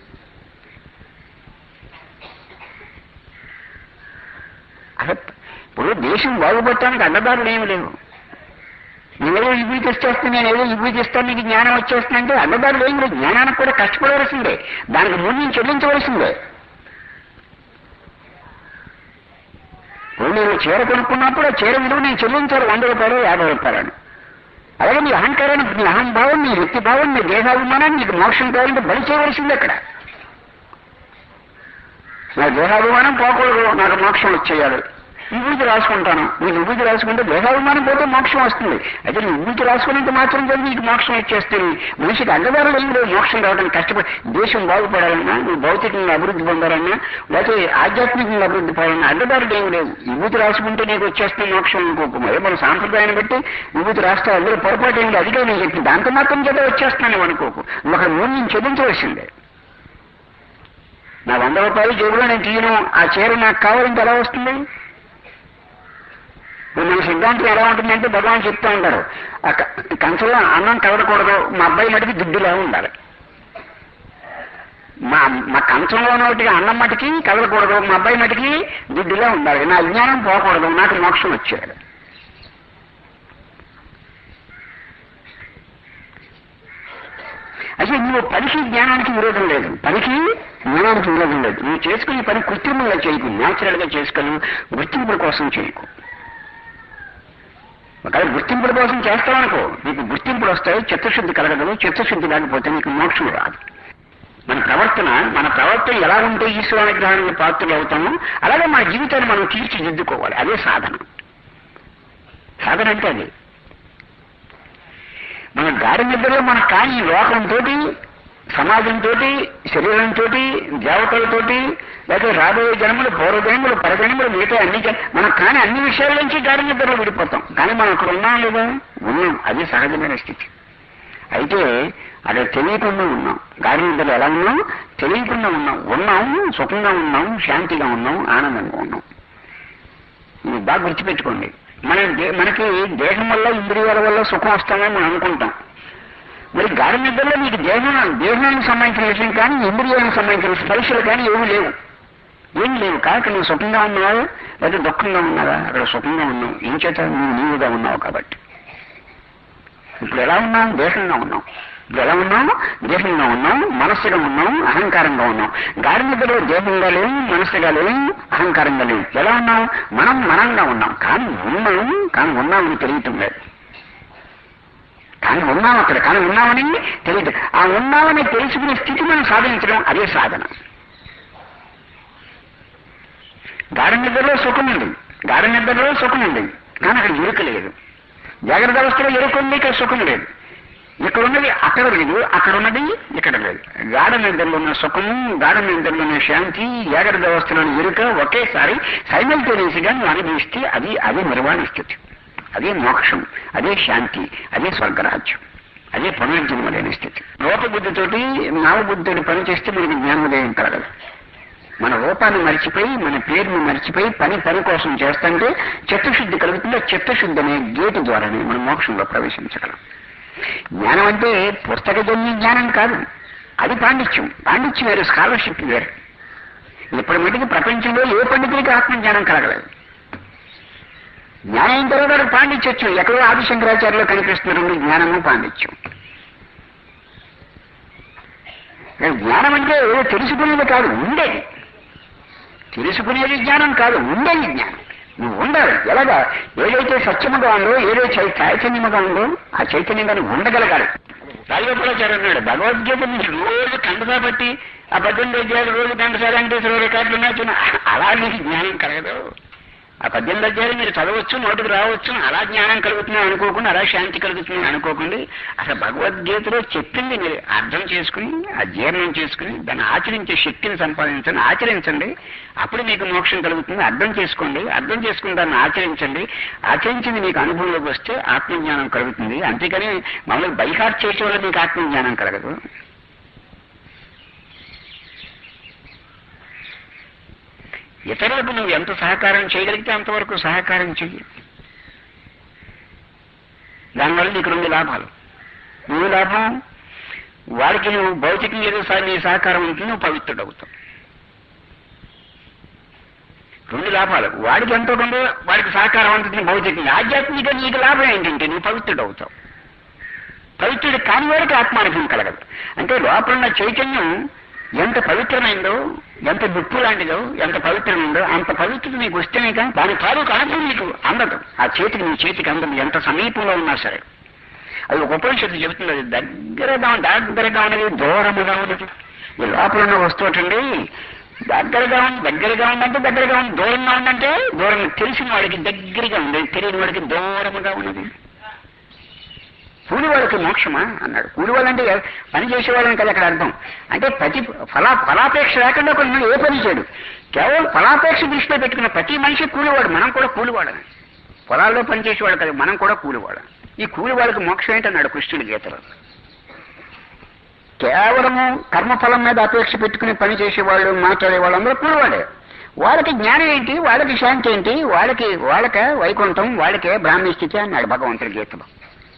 అసలు ఇప్పుడు దేశం బాగుపడటానికి అడ్డదారులు ఏమి లేవు నువ్వేదో ఇవి తెచ్చేస్తే నేను ఏదో ఇవి తెస్తాను నీకు జ్ఞానం వచ్చేస్తుందంటే అడ్డదారులు ఏం లేదు జ్ఞానానికి కూడా కష్టపడవలసిందే దానికి మూల్యం చెల్లించవలసిందే ఇప్పుడు నేను చీర కొనుక్కున్నప్పుడు ఆ చీర విలువ నేను చెల్లించాలి వంద రూపాయలు యాభై రూపాయలు అలాగే నీ అహంకారాన్ని నీ అహంభావం నీ వ్యక్తి భావం నీ దేహాభిమానాన్ని నీకు మోక్షం కావాలంటే బలి చేయవలసింది అక్కడ నా దేహాభిమానం పోకూడదు నాకు మోక్షం వచ్చేయాలి విభూతి రాసుకుంటాను నీకు విభూతి రాసుకుంటే దేహాభిమానం పోతే మోక్షం వస్తుంది అయితే నువ్వు విభూతి రాసుకున్నంత మాత్రం చేసి నీకు మోక్షం వచ్చేస్తుంది మనిషికి అడ్డదారులు ఏం లేదు మోక్షం రావడానికి కష్టపడి దేశం బాగుపడాలన్నా నువ్వు భౌతికంగా అభివృద్ధి పొందాలన్నా లేకపోతే ఆధ్యాత్మికంగా అభివృద్ధి పొందాలన్నా అడ్డదారులు ఏం లేవు విభూతి రాసుకుంటే నీకు వచ్చేస్తుంది మోక్షం అనుకోకు మరి మన సాంప్రదాయాన్ని బట్టి విభూతి రాస్తే అందులో పొరపాటు ఏం లేదు అదిగా నేను చెప్పి దాంతో మాత్రం చేత వచ్చేస్తాను అనుకోకు నువ్వు అక్కడ మూల్యం చెల్లించవలసిందే నా వంద రూపాయలు జేబులో నేను తీయను ఆ చీర నాకు కావాలంటే ఎలా వస్తుంది ఇప్పుడు మన సిద్ధాంతం ఎలా ఉంటుందంటే భగవాన్ చెప్తూ ఉంటారు ఆ క- కంచంలో అన్నం కదలకూడదు మా అబ్బాయి మటుకి దుడ్డులా ఉండాలి మా మా కంచంలో ఒకటి అన్నం మటుకి కదలకూడదు మా అబ్బాయి మటుకి దుడ్డులా ఉండాలి నా జ్ఞానం పోకూడదు నాకు మోక్షం వచ్చేయాలి అయితే నువ్వు పనికి జ్ఞానానికి విరోధం లేదు పనికి జ్ఞానానికి విరోధం లేదు నువ్వు చేసుకునే పని కృత్రిమంగా చేయకు న్యాచురల్ గా చేసుకొని గుర్తింపుల కోసం చేయకు ఒకవేళ గుర్తింపుల కోసం చేస్తావనుకో నీకు గుర్తింపులు వస్తాయి చిత్తశుద్ధి కలగదు చిత్తశుద్ధి లేకపోతే నీకు మోక్షం రాదు మన ప్రవర్తన మన ప్రవర్తన ఎలా ఉంటే ఈశ్వరానుగ్రహానికి పాత్రలు అవుతామో అలాగే మన జీవితాన్ని మనం తీర్చిదిద్దుకోవాలి అదే సాధన సాధన అంటే అది మన గాడి నిద్రలో మన కాని లోకంతో సమాజంతో శరీరంతో దేవతలతోటి లేకపోతే రాబోయే జన్మలు పూర్వజన్మలు పరజన్మలు మిగతా అన్ని జన్- మనం కాని అన్ని విషయాల నుంచి గాడి నిద్రలో విడిపోతాం కానీ మనం అక్కడ ఉన్నాం లేదా ఉన్నాం అది సహజమైన స్థితి అయితే అదే తెలియకుండా ఉన్నాం గాడి నిద్రలో ఎలా ఉన్నాం తెలియకుండా ఉన్నాం ఉన్నాం సుఖంగా ఉన్నాం శాంతిగా ఉన్నాం ఆనందంగా ఉన్నాం ఇది బాగా గుర్తుపెట్టుకోండి మన దే- మనకి దేహం వల్ల ఇంద్రియాల వల్ల సుఖం వస్తామని మనం అనుకుంటాం మరి గాఢ నిద్రలో మీకు దేహం దేహానికి సంబంధించిన విషయం కానీ ఇంద్రియానికి సంబంధించిన స్పర్శలు కానీ ఏమీ లేవు ఏం లేవు కాక నువ్వు సుఖంగా ఉన్నావా లేదా దుఃఖంగా ఉన్నావా అక్కడ సుఖంగా ఉన్నావు ఏం చేత నువ్వు నీవుగా ఉన్నావు కాబట్టి ఇప్పుడు ఎలా ఉన్నాం దేహంగా ఉన్నాం ఇప్పుడు ఎలా ఉన్నాం దేహంగా ఉన్నాం మనస్సుగా ఉన్నాం అహంకారంగా ఉన్నాం గాడి నిద్రలో దేహంగా లేవు మనస్సుగా లేవు అహంకారంగా లేవు ఎలా ఉన్నాం మనం మనంగా ఉన్నాం కానీ ఉన్నాం కానీ ఉన్నామని తెలియటం లేదు కానీ ఉన్నాం అక్కడ కానీ ఉన్నామని తెలియదు ఆ ఉన్నామని తెలుసుకునే స్థితి మనం సాధించడం అదే సాధన గాఢ నిద్రలో సుఖం ఉంది గాఢ నిద్రలో సుఖం ఉంది కానీ అక్కడ ఎరుక లేదు జాగ్రత్త అవస్థలో ఎరుక ఉంది ఇక్కడ సుఖం లేదు ఇక్కడ ఉన్నది అక్కడ లేదు అక్కడ ఉన్నది ఇక్కడ లేదు గాఢ నిద్రలో ఉన్న సుఖము గాఢ నిద్రలో ఉన్న శాంతి జాగ్రత్త అవస్థలోని ఎరుక ఒకేసారి సైమల్టేనియస్ గా నువ్వు అనుభవిస్తే అది అదే నిర్వాణ స్థితి అదే మోక్షం అదే శాంతి అదే స్వర్గరాజ్యం అదే పునర్జన్మ లేని స్థితి రూపబుద్ధితోటి నామబుద్ధితోటి పనిచేస్తే మనకి జ్ఞానోదయం కలగదు మన రూపాన్ని మర్చిపోయి మన పేరుని మర్చిపోయి పని పని కోసం చేస్తుంటే చిత్తశుద్ధి కలుగుతుందో చిత్తశుద్ధి అనే గేటు ద్వారానే మనం మోక్షంలో ప్రవేశించగలం జ్ఞానం అంటే పుస్తకజన్య జ్ఞానం కాదు అది పాండిత్యం పాండిత్యం వేరు స్కాలర్షిప్ వేరు ఇప్పటి మటుకు ప్రపంచంలో ఏ పండితుడికి ఆత్మజ్ఞానం కలగలేదు జ్ఞానం అయిన తర్వాత వాడికి పాండిత్యచ్చు ఎక్కడో ఆదిశంకరాచార్యలో కనిపిస్తున్న రెండు జ్ఞానము పాండిత్యం కానీ జ్ఞానం అంటే ఏదో తెలుసుకునేది కాదు ఉండేది తెలుసుకునేది జ్ఞానం కాదు ఉండేది జ్ఞానం నువ్వు ఉండాలి ఎలాగా ఏదైతే సత్యముగా ఉందో ఏదైతే చై- చైతన్యముగా ఉందో ఆ చైతన్యంగా నువ్వు ఉండగలగాలి రాజగోపాలాచార్య అన్నాడు భగవద్గీత నుంచి రోజు కంటసా పట్టి ఆ పద్దెనిమిది అధ్యాయులు రోజు కంటసా వెంకటేశ్వర రికార్డులు ఉన్నాయి చూడు. అలా నీకు జ్ఞానం కలగదు ఆ పద్దెనిమిది అధ్యాయులు మీరు చదవచ్చు నోటికి రావచ్చు అలా జ్ఞానం కలుగుతుంది అనుకోకుండా అలా శాంతి కలుగుతుంది అనుకోకుండా అసలు భగవద్గీతలో చెప్పింది మీరు అర్థం చేసుకుని ఆ జీర్ణం చేసుకుని దాన్ని ఆచరించే శక్తిని సంపాదించండి ఆచరించండి అప్పుడు మీకు మోక్షం కలుగుతుంది అర్థం చేసుకోండి అర్థం చేసుకుని దాన్ని ఆచరించండి ఆచరించింది మీకు అనుభవంలోకి వస్తే ఆత్మజ్ఞానం కలుగుతుంది అంతేకాని మమ్మల్ని బైహార్ట్ చేసే వల్ల మీకు ఆత్మజ్ఞానం కలగదు ఇతరులకు నువ్వు ఎంత సహకారం చేయగలిగితే అంతవరకు సహకారం చెయ్యి దానివల్ల నీకు రెండు లాభాలు నువ్వు లాభం వాడికి నువ్వు భౌతికంగా ఏదో సహ- నీ సహకారం ఉంటుంది నువ్వు పవిత్రుడవుతావు రెండు లాభాలు వాడికి ఎంతో కొంత వాడికి సహకారం ఉంటుంది భౌతికంగా ఆధ్యాత్మిక నీకు లాభం ఏంటంటే నువ్వు పవిత్రుడవుతావు పవిత్రుడు కాని వాడికి ఆత్మానుభవం కలగదు అంటే లోపల ఉన్న చైతన్యం ఎంత పవిత్రమైందో ఎంత నిప్పు లాంటిదో ఎంత పవిత్రమైందో అంత పవిత్రత నీకు వస్తేనే కానీ దాని తాలూకు అనుభవం నీకు అందదు ఆ చేతికి నీ చేతికి అందదు ఎంత సమీపంలో ఉన్నా సరే అది ఒక ఉపనిషత్తు చెబుతుంది అది దగ్గరగా ఉంది, దగ్గరగా ఉన్నది దూరముగా ఉన్నది ఈ లోపల ఉన్న వస్తువు అండి దగ్గరగా ఉంది దగ్గరగా ఉందంటే దగ్గరగా ఉంది దూరంగా ఉందంటే దూరం తెలిసిన వాడికి దగ్గరగా ఉంది తెలియని వాడికి దూరముగా ఉన్నది కూలి వాళ్ళకి మోక్షమా అన్నాడు కూలి వాళ్ళంటే ఎవ- పని చేసేవాళ్ళని కదా అక్కడ అర్థం అంటే ప్రతి ఫలా ఫలాపేక్ష లేకుండా కొన్ని ఏ పని చేయడు కేవలం ఫలాపేక్ష దృష్టిలో పెట్టుకున్న ప్రతి మనిషి కూలివాడు మనం కూడా కూలివాడని పొలాల్లో పనిచేసేవాడు కదా మనం కూడా కూలివాడు ఈ కూలి వాళ్ళకి మోక్షం ఏంటన్నాడు కృష్ణుడి గీతలో కేవలము కర్మఫలం మీద అపేక్ష పెట్టుకుని పని చేసేవాళ్ళు మాట్లాడే వాళ్ళందరూ కూలివాడే వాళ్ళకి జ్ఞానం ఏంటి వాళ్ళకి శాంతి ఏంటి వాళ్ళకి వాళ్ళకే వైకుంఠం వాళ్ళకే బ్రాహ్మీ స్థితి అన్నాడు భగవంతుడి గీతలో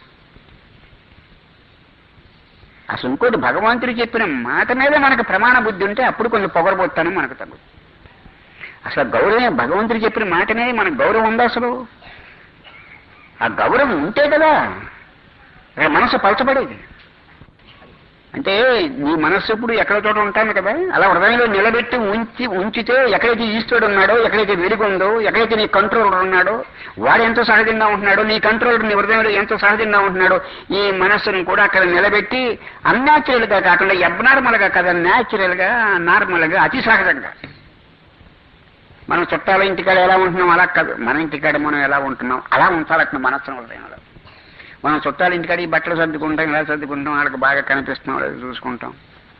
అసలు ఇంకోటి భగవంతుడు చెప్పిన మాట మీద మనకు ప్రమాణ బుద్ధి ఉంటే అప్పుడు కొంచెం పొగరబోతాను మనకు తగ్గు అసలు గౌరవం భగవంతుడు చెప్పిన మాట మీద మనకు గౌరవం ఉందా అసలు ఆ గౌరవం ఉంటే కదా అక్కడ మనసు పలచబడేది అంటే నీ మనస్సు ఇప్పుడు ఎక్కడ చోట ఉంటాను కదా అలా హృదయంలో నిలబెట్టి ఉంచి ఉంచితే ఎక్కడైతే ఈశ్వరుడు ఉన్నాడో ఎక్కడైతే వెలుగు ఉందో ఎక్కడైతే నీ కంట్రోలర్ ఉన్నాడో వాడు ఎంతో సహజంగా ఉంటున్నాడో నీ కంట్రోలర్ నీ హృదయంలో ఎంతో సహజంగా ఉంటున్నాడో ఈ మనస్సును కూడా అక్కడ నిలబెట్టి అన్యాచురల్ గా కాకుండా అబ్నార్మల్ గా కదా న్యాచురల్ గా నార్మల్ గా అతి సహజంగా మనం చుట్టాల ఇంటికాడ ఎలా ఉంటున్నాం అలా కాదు మన ఇంటికాడ మనం ఎలా ఉంటున్నాం అలా ఉంచాలట మనస్సును హృదయంలో మనం చుట్టాల ఇంటికాడ ఈ బట్టలు సర్దుకుంటాం ఇలా సర్దుకుంటాం వాళ్ళకి బాగా కనిపిస్తున్నాం లేదా చూసుకుంటాం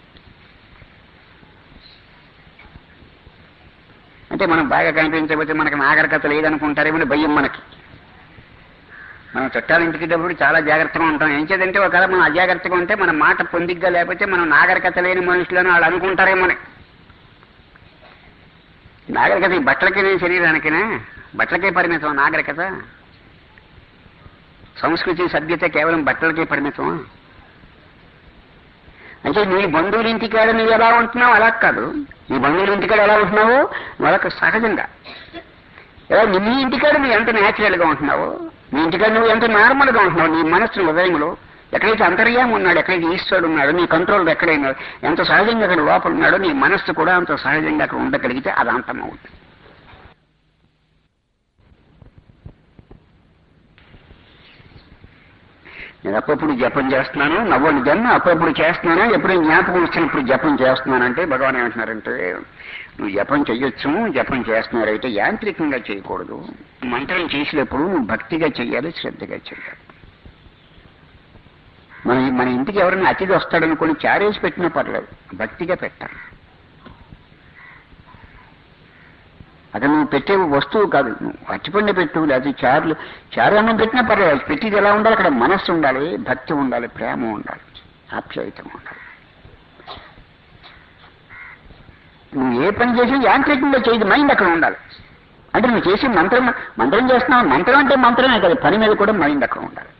అంటే మనం బాగా కనిపించకపోతే మనకి నాగరికత లేదనుకుంటారేమో భయం మనకి మనం చుట్టాల ఇంటికి డబ్బులు చాలా జాగ్రత్తగా ఉంటాం ఏం చేదంటే ఒకవేళ మనం అజాగ్రత్తగా ఉంటే మన మాట పొందిగ్గా లేకపోతే మనం నాగరికత లేని మనుషులను వాళ్ళు అనుకుంటారేమో నాగరికత ఈ బట్టలకి శరీరానికినా బట్టలకే పరిమితం నాగరికత సంస్కృతి సభ్యత కేవలం బట్టలకే పరిమితమా అంటే నీ బంధువుల ఇంటికాడ నువ్వు ఎలా ఉంటున్నావు అలా కాదు నీ బంధువుల ఇంటికాడ ఎలా ఉంటున్నావు వాళ్ళకి సహజంగా ఎలా నీ ఇంటికాడ నువ్వు ఎంత న్యాచురల్ గా ఉంటున్నావు నీ ఇంటికాడ నువ్వు ఎంత నార్మల్ గా ఉంటున్నావు నీ మనస్సు హృదయంలో ఎక్కడైతే అంతర్యామి ఉన్నాడు ఎక్కడైతే ఈశ్వరుడు ఉన్నాడు నీ కంట్రోల్ ఎక్కడైనా ఎంత సహజంగా అక్కడ లోపల ఉన్నాడో నీ మనస్సు కూడా అంత సహజంగా అక్కడ ఉండగలిగితే అది అంతం అవుతుంది నేను అప్పుడప్పుడు జపం చేస్తున్నాను నవ్వని జన్మ అప్పుడప్పుడు చేస్తున్నాను ఎప్పుడైనా జ్ఞాపకం వచ్చినప్పుడు జపం చేస్తున్నానంటే భగవాన్ ఏమంటున్నారంటే నువ్వు జపం చెయ్యొచ్చు జపం చేస్తున్నారు అయితే యాంత్రికంగా చేయకూడదు మంత్రం చేసినప్పుడు నువ్వు భక్తిగా చెయ్యాలి శ్రద్ధగా చెయ్యాలి మన మన ఇంటికి ఎవరైనా అతిథి వస్తాడనుకొని చారేసి పెట్టినా పర్లేదు భక్తిగా పెట్టాలి అక్కడ నువ్వు పెట్టే వస్తువు కాదు నువ్వు అచ్చిపండి పెట్టు లేకపోతే చారులు చారు అన్నం పెట్టినా పర్లేదు పెట్టిది ఎలా ఉండాలి అక్కడ మనస్సు ఉండాలి భక్తి ఉండాలి ప్రేమ ఉండాలి ఆప్యాయతం ఉండాలి నువ్వు ఏ పని చేసినా యాంత్రికంగా చేయదు మైండ్ అక్కడ ఉండాలి అంటే నువ్వు చేసి మంత్రం మంత్రం చేస్తున్నావు మంత్రం అంటే మంత్రమే కదా పని మీద కూడా మైండ్ అక్కడ ఉండాలి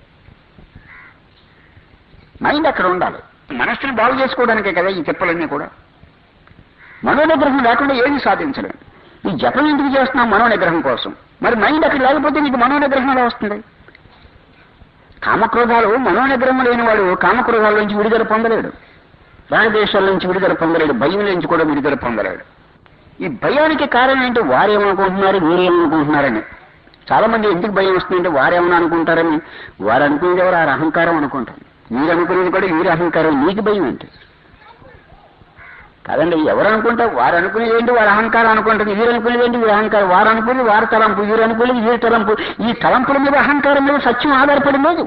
మైండ్ అక్కడ ఉండాలి మనస్సుని బాగు చేసుకోవడానికే కదా ఈ తిప్పలన్నీ కూడా మనోనిగ్రహం లేకుండా ఏమీ సాధించలేము ఈ జపం ఎందుకు చేస్తున్నాం మనోనిగ్రహం కోసం మరి మైండ్ అక్కడ లేకపోతే నీకు మనోనిగ్రహం ఎలా వస్తుంది కామక్రోధాలు మనోనిగ్రహం లేని వాడు కామక్రోధాల నుంచి విడుదల పొందలేడు రాగదేశాల నుంచి విడుదల పొందలేడు భయం నుంచి కూడా విడుదల పొందలేడు ఈ భయానికి కారణం ఏంటి వారేమనుకుంటున్నారు వీరేమనుకుంటున్నారని చాలా మంది ఎందుకు భయం వస్తుందంటే వారేమని అనుకుంటారని వారు అనుకునేది ఎవరు ఆ అహంకారం అనుకుంటారు మీరు అనుకునేది కూడా వీరి అహంకారం నీకు భయం ఏంటి కాదండి ఎవరు అనుకుంటే వారు అనుకునేది ఏంటి వారి అహంకారం అనుకుంటుంది వీరు అనుకునేది ఏంటి వీరి అహంకారం వారు అనుకునేది వారి తలంపు వీరు అనుకునేది వీరి తలంపు ఈ తలంపుల మీద అహంకారం మీద సత్యం ఆధారపడి లేదు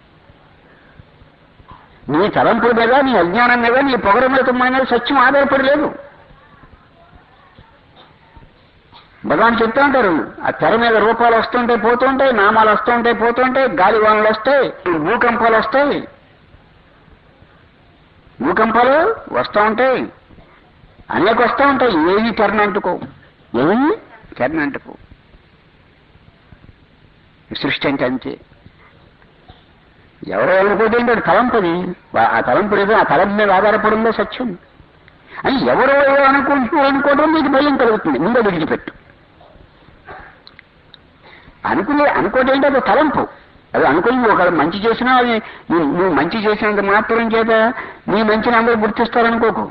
నీ తలంపుల మీద నీ అజ్ఞానం మీద నీ పొగరమృతం మీద సత్యం ఆధారపడి లేదు భగవాన్ చెప్తూ ఉంటారు ఆ తెర మీద రూపాలు వస్తుంటాయి పోతుంటాయి నామాలు వస్తుంటాయి పోతుంటాయి గాలి వానలు వస్తాయి భూకంపాలు వస్తాయి భూకంపాలు వస్తూ ఉంటాయి అనేక వస్తూ ఉంటాయి ఏవి తెరనంటుకో ఏవి తెరనంటుకో సృష్టి అంటే అంతే ఎవరో అనుకోతే ఏంటో తలంపుది వా- ఆ తలంపు ఏదో ఆ తలంపు మీద ఆధారపడిందో సత్యం అని ఎవరో ఏదో అనుకుంటున్నారు అనుకోవడం నీకు భయం కలుగుతుంది ముందే విడిచిపెట్టు అనుకునే అనుకోవడం ఏంటి అది తలంపు అది అనుకుని ఒక మంచి చేసినా అది నువ్వు నువ్వు మంచి చేసినంత మాత్రం చేత నీ మంచిని అందరూ గుర్తిస్తారనుకోకు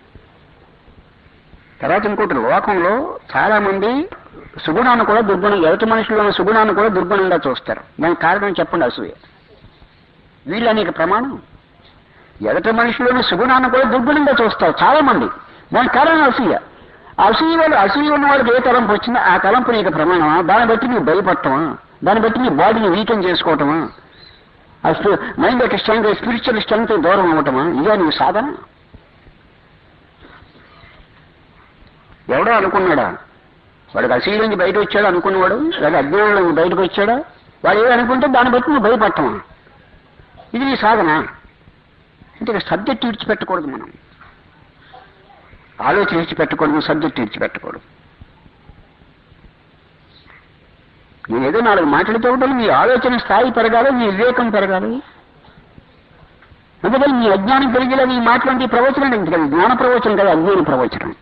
తర్వాత ఇంకోటి లోకంలో చాలా మంది సుగుణాన్ని కూడా దుర్గుణం ఎదుటి మనుషుల్లో ఉన్న సుగుణాన్ని కూడా దుర్గుణంగా చూస్తారు దానికి కారణం చెప్పండి అసూయ వీళ్ళు అనేక ప్రమాణం ఎదట మనిషిలోని సుగుణాన్ని కూడా దుర్గుణంగా చూస్తారు చాలా మంది దానికి కారణం అసూయ అసూయ వాళ్ళు అసూయ ఉన్న వాళ్ళకి ఏ తలంపు వచ్చిందో ఆ తలంపు నీకు ప్రమాణమా దాన్ని బట్టి నీకు భయపడటమా దాన్ని బట్టి నీ బాడీని వీకెన్ చేసుకోవటమా అసలు మైండ్ యొక్క స్ట్రెంగ్ స్పిరిచువల్ స్ట్రెంగ్త్ దూరం అవ్వటమా ఇదే నీ సాధన ఎవడో అనుకున్నాడా వాడికి అసూయ నుంచి బయట వచ్చాడు అనుకున్నవాడు లేదా అజ్ఞానం నుంచి బయటకు వచ్చాడా వాడు ఏదో అనుకుంటే దాన్ని బట్టి నువ్వు భయపడటమా ఇది నీ సాధన అంటే ఇక సబ్జెక్ట్ విడిచిపెట్టకూడదు మనం ఆలోచన విడిచిపెట్టకూడదు సబ్జెక్ట్ విడిచిపెట్టకూడదు నేను ఏదో నాలుగు మాటలతో ఉండాలి మీ ఆలోచన స్థాయి పెరగాలి మీ వివేకం పెరగాలి అందుకని మీ అజ్ఞానం పెరిగేలా నీ మాట్లాడి ప్రవచనం ఎందుకంటే జ్ఞాన ప్రవచనం కదా అజ్ఞాన ప్రవచనం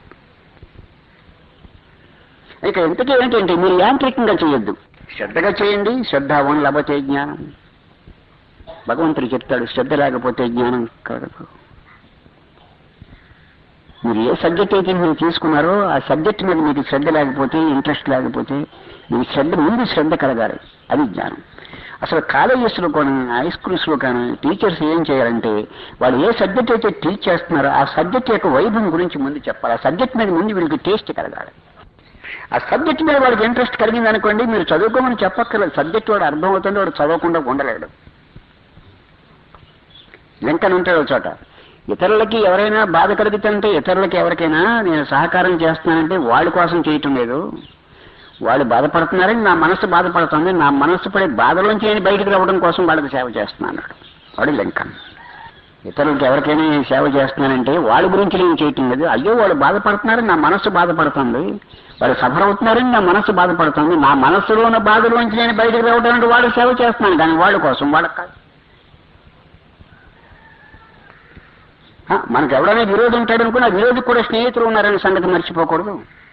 ఇక ఇంతకీ ఏంటంటే మీరు యాంత్రికంగా చేయొద్దు శ్రద్ధగా చేయండి శ్రద్ధావన్ లభతే జ్ఞానం భగవంతుడు చెప్తాడు శ్రద్ధ లేకపోతే జ్ఞానం కలగదు మీరు ఏ సబ్జెక్ట్ అయితే మీరు తీసుకున్నారో ఆ సబ్జెక్ట్ మీద మీకు శ్రద్ధ లేకపోతే ఇంట్రెస్ట్ లేకపోతే మీకు శ్రద్ధ ముందు శ్రద్ధ కలగాలి అది జ్ఞానం అసలు కాలేజెస్లో కానీ హై స్కూల్స్లో కానీ టీచర్స్ ఏం చేయాలంటే వాళ్ళు ఏ సబ్జెక్ట్ అయితే టీచ్ చేస్తున్నారో ఆ సబ్జెక్ట్ యొక్క వైభవం గురించి ముందు చెప్పాలి ఆ సబ్జెక్ట్ మీద ముందు వీళ్ళకి టేస్ట్ కలగాలి ఆ సబ్జెక్ట్ మీద వాడికి ఇంట్రెస్ట్ కలిగింది అనుకోండి మీరు చదువుకోమని చెప్పక్కర్లేదు సబ్జెక్ట్ వాడు అర్థమవుతుంది వాడు చదవకుండా ఉండలేడు లింకన్ ఉంటాడు ఒక చోట ఇతరులకి ఎవరైనా బాధ కలుగుతుంటే ఇతరులకి ఎవరికైనా నేను సహకారం చేస్తున్నానంటే వాళ్ళ కోసం చేయటం లేదు వాళ్ళు బాధపడుతున్నారని నా మనసు బాధపడుతుంది నా మనసు పడే బాధలోంచి నేను బయటకు రావడం కోసం వాళ్ళకి సేవ చేస్తున్నాను వాడు లింకన్ ఇతరులకి ఎవరికైనా నేను సేవ చేస్తున్నానంటే వాళ్ళ గురించి నేను చేయటం లేదు అయ్యో వాళ్ళు బాధపడుతున్నారని నా మనసు బాధపడుతుంది వాళ్ళు సఫర్ అవుతున్నారని నా మనసు బాధపడుతుంది నా మనసులో ఉన్న బాధలోంచి నేను బయటకు రావడం అంటే వాళ్ళు సేవ చేస్తున్నాను కానీ వాళ్ళ కోసం వాళ్ళకి కాదు ఆ, మనకు ఎవడైనా విరోధి ఉంటాడు అనుకున్న విరోధి కూడా స్నేహితులు ఉన్నారనే సంగతి మర్చిపోకూడదు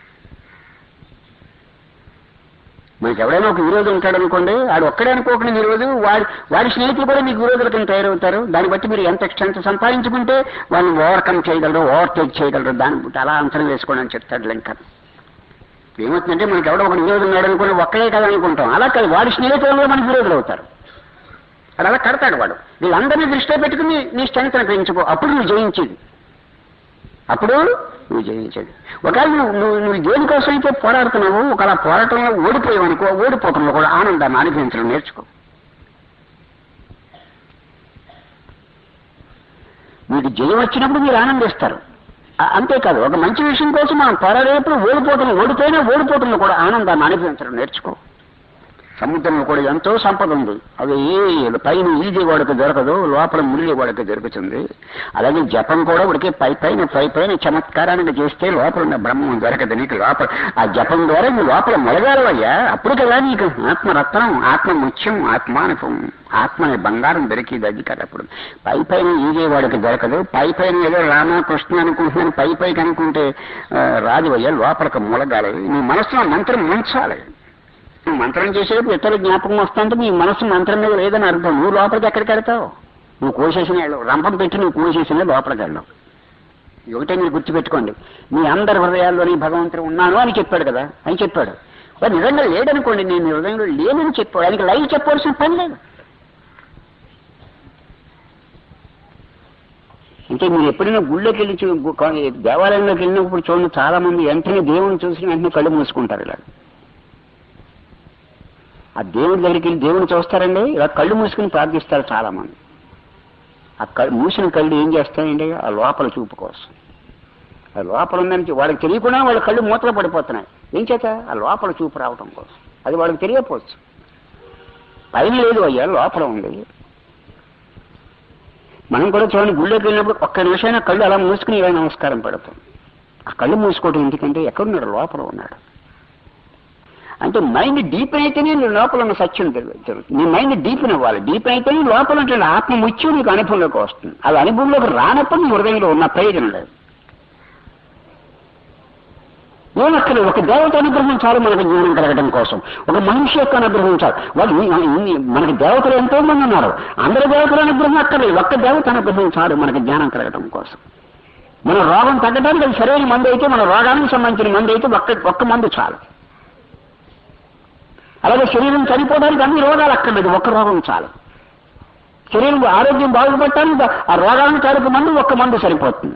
మనకి ఎవడైనా ఒక విరోధి ఉంటాడు అనుకోండి వాడు ఒక్కడే అనుకోకుండా విరోధి వాడి వాడి స్నేహితులు కూడా మీకు విరోధుల కింద తయారవుతారు దాన్ని బట్టి మీరు ఎంత స్ట్రెంత్ సంపాదించుకుంటే వాళ్ళని ఓవర్కమ్ చేయగలరు ఓవర్టేక్ చేయగలరు దాన్ని బట్టి అలా అంచనా వేసుకోండి అని చెప్తాడు లింకన్ ఏమవుతుందంటే మనకి ఎవడో ఒక విరోధి ఉన్నాడు అనుకుని ఒక్కడే కదా అనుకుంటాం అలా కాదు వాడి స్నేహితులు మనకి విరోధులు అవుతారు వాడు అలా కడతాడు వాడు వీళ్ళందరినీ దృష్టిలో పెట్టుకుని నీ స్ట్రెంగ్త్ పెంచుకో అప్పుడు నువ్వు జయించేది అప్పుడు నువ్వు జయించేది ఒకవేళ నువ్వు నువ్వు నువ్వు దేనికోసం అయితే పోరాడుతున్నావు ఒకవేళ పోరాటంలో ఓడిపోయావు అనుకో ఓడిపోవటంలో కూడా ఆనందాన్ని అనుభవించడం నేర్చుకో మీకు జయం వచ్చినప్పుడు మీరు ఆనందిస్తారు అ- అంతేకాదు ఒక మంచి విషయం కోసం మనం పోరాడేటప్పుడు ఓడిపోవటం ఓడిపోయినా ఓడిపోవటంలో కూడా ఆనందాన్ని అనుభవించడం నేర్చుకో సముద్రంలో కూడా ఎంతో సంపద ఉంది అది ఏ పైన ఈజీ వాడికి దొరకదు లోపల మురిగి వాడికి దొరుకుతుంది అలాగే జపం కూడా ఉడికే పై పైన పై పైన చమత్కారానికి చేస్తే లోపల ఉన్న బ్రహ్మం దొరకదు నీకు లోపల ఆ జపం ద్వారా నీ లోపల మొలగాలవయ్యా అప్పుడు కదా నీకు ఆత్మరత్నం ఆత్మ ముత్యం ఆత్మానుభవం ఆత్మ అనే బంగారం దొరికేది అది కదా అప్పుడు పై పైన ఈజీ వాడికి దొరకదు పై పైన ఏదో రామ కృష్ణ అనుకుంటున్నాను పై పైకి అనుకుంటే ఆ, రాదు అయ్యా లోపలికి మొలగాలి నీ మనసులో మంత్రం ముంచాలి నువ్వు మంత్రం చేసేటప్పుడు ఇతరుల జ్ఞాపకం వస్తుంటే నీ మనసు మంత్రం మీద లేదని అర్థం నువ్వు లోపలికి ఎక్కడికి వెళ్తావు నువ్వు కోసేసిన వెళ్ళు. రంపం పెట్టి నువ్వు కోసేసిన లోపలికి వెళ్ళవు ఇది ఒకటే మీరు గుర్తుపెట్టుకోండి మీ అందరి హృదయాల్లోని భగవంతుడు ఉన్నాను అని చెప్పాడు కదా అని చెప్పాడు వాడు నిజంగా లేడనుకోండి నేను నీ హృదయంలో లేనని చెప్పాడు ఆయనకి లైవ్ చెప్పవలసిన పని లేదు అంటే మీరు ఎప్పుడైనా గుళ్ళోకి వెళ్ళి చూ- గు- కా- దేవాలయంలోకి వెళ్ళినప్పుడు చూడండి చాలా మంది వెంటనే దేవుని చూసిన వెంటనే కళ్ళు మూసుకుంటారు ఇలా ఆ దేవుడి దగ్గరికి వెళ్ళి దేవుని చూస్తారండి ఇలా కళ్ళు మూసుకుని ప్రార్థిస్తారు చాలా మంది ఆ కళ్ళు మూసిన కళ్ళు ఏం చేస్తాయండి ఆ లోపల చూపు కోసం ఆ లోపల ఉందని వాళ్ళకి తెలియకుండా వాళ్ళ కళ్ళు మూతలు పడిపోతున్నాయి ఏం చేత ఆ లోపల చూపు రావటం కోసం అది వాళ్ళకి తెలియకపోవచ్చు పైన లేదు అయ్యా లోపల ఉంది మనం కూడా చూడండి గుళ్ళోకి వెళ్ళినప్పుడు ఒక్క నిమిషమైనా కళ్ళు అలా మూసుకుని ఇలా నమస్కారం పెడతాం ఆ కళ్ళు మూసుకోవటం ఎందుకంటే ఎక్కడున్నాడు లోపల ఉన్నాడు అంటే మైండ్ డీప్ అయితేనే నీ లోపల ఉన్న సత్యం తెలుస్తుంది నీ మైండ్ డీప్ అవ్వాలి డీప్ అయితేనే లోపల ఉంటున్న ఆత్మ ముత్యం నీకు అనుభవంలోకి వస్తుంది అది అనుభవంలోకి రానప్పుడు నీ హృదయంలో ఉన్న ప్రయోజనం లేదు ఏమక్కర్లేదు ఒక దేవత అనుగ్రహం చాలు మనకు జ్ఞానం కలగడం కోసం ఒక మనిషి యొక్క అనుగ్రహం చాలు వాళ్ళు ఈ- ఈ- మనకి దేవతలు ఎంతో మంది ఉన్నారు అందరి దేవతల అనుగ్రహం అక్కర్లేదు ఒక్క దేవత అనుగ్రహం చాలు మనకి జ్ఞానం కలగడం కోసం మన రోగం తగ్గడానికి అది సరైన మందు అయితే మన రోగానికి సంబంధించిన మందు అయితే ఒక్క ఒక్క మందు చాలు అలాగే శరీరం చనిపోవడానికి అన్ని రోగాలు అక్కర్లేదు ఒక్క రోగం చాలు శరీరం ఆరోగ్యం బాగుపడటానికి ఆ రోగాలను తాలూకు మందు ఒక్క మందు సరిపోతుంది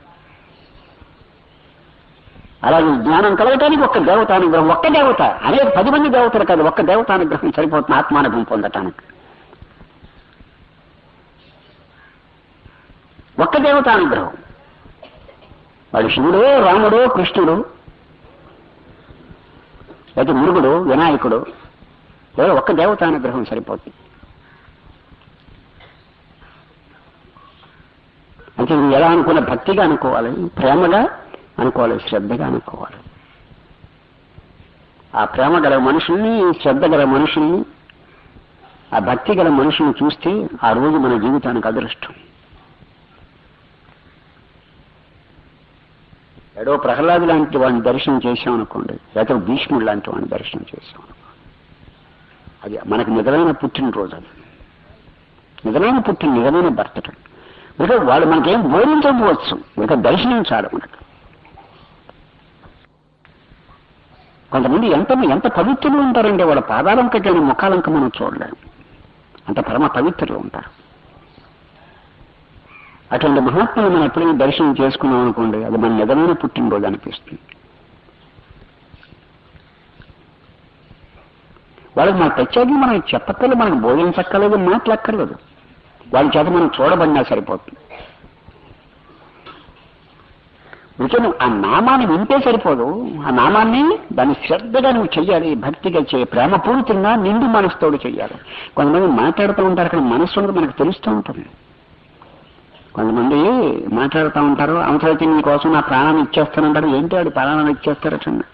అలాగే జ్ఞానం కలగటానికి ఒక్క దేవతానుగ్రహం ఒక్క దేవత అనేక పది మంది దేవతలు కాదు ఒక్క దేవతానుగ్రహం సరిపోతుంది ఆత్మానుభవం పొందటానికి ఒక్క దేవతానుగ్రహం వాడు శివుడు రాముడు కృష్ణుడు లేదా మురుగుడు వినాయకుడు లేదా ఒక్క దేవతానుగ్రహం సరిపోతుంది అంటే నువ్వు ఎలా అనుకున్న భక్తిగా అనుకోవాలి ప్రేమగా అనుకోవాలి శ్రద్ధగా అనుకోవాలి ఆ ప్రేమ గల మనుషుల్ని శ్రద్ధ గల మనుషుల్ని ఆ భక్తి గల మనుషుల్ని చూస్తే ఆ రోజు మన జీవితానికి అదృష్టం ఏడో ప్రహ్లాదు లాంటి వాడిని దర్శనం చేశాం అనుకోండి లేకపోతే భీష్ముడు లాంటి వాడిని దర్శనం చేశాం అనుకోండి అది మనకి నిజమైన పుట్టినరోజు అది నిజమైన పుట్టిన నిజమైన బర్త్ ఇక వాళ్ళు మనకేం బోధించకపోవచ్చు ఇక దర్శనం చాలు మనకు కొంతమంది ఎంత ఎంత పవిత్రులు ఉంటారంటే వాళ్ళ పాదాలంక కానీ ముఖాలంక మనం చూడలేము అంత పరమ పవిత్రులు ఉంటారు అటువంటి మహాత్ములు మనం ఎప్పుడైనా దర్శనం చేసుకున్నాం అనుకోండి అది మన నిజమైన పుట్టినరోజు అనిపిస్తుంది వాళ్ళకి మన ప్రత్యేకంగా మనం చెప్పక్కర్లేదు మనకు బోధించక్కర్లేదు మాట్లాడక్కర్లేదు వాళ్ళ చేత మనం చూడబడినా సరిపోతుంది ఇంకా నువ్వు ఆ నామాన్ని వింటే సరిపోదు ఆ నామాన్ని దాన్ని శ్రద్ధగా నువ్వు చెయ్యాలి భక్తిగా చేయ ప్రేమపూరితంగా నిండు మనసుతోడు చెయ్యాలి కొంతమంది మాట్లాడుతూ ఉంటారు అక్కడ మనస్సు ఉన్నది మనకు తెలుస్తూ ఉంటుంది కొంతమంది మాట్లాడుతూ ఉంటారు అవసరమైతే మీకోసం నా ప్రాణాన్ని ఇచ్చేస్తానంటారు ఏంటి వాడు ప్రాణాన్ని ఇచ్చేస్తారటండి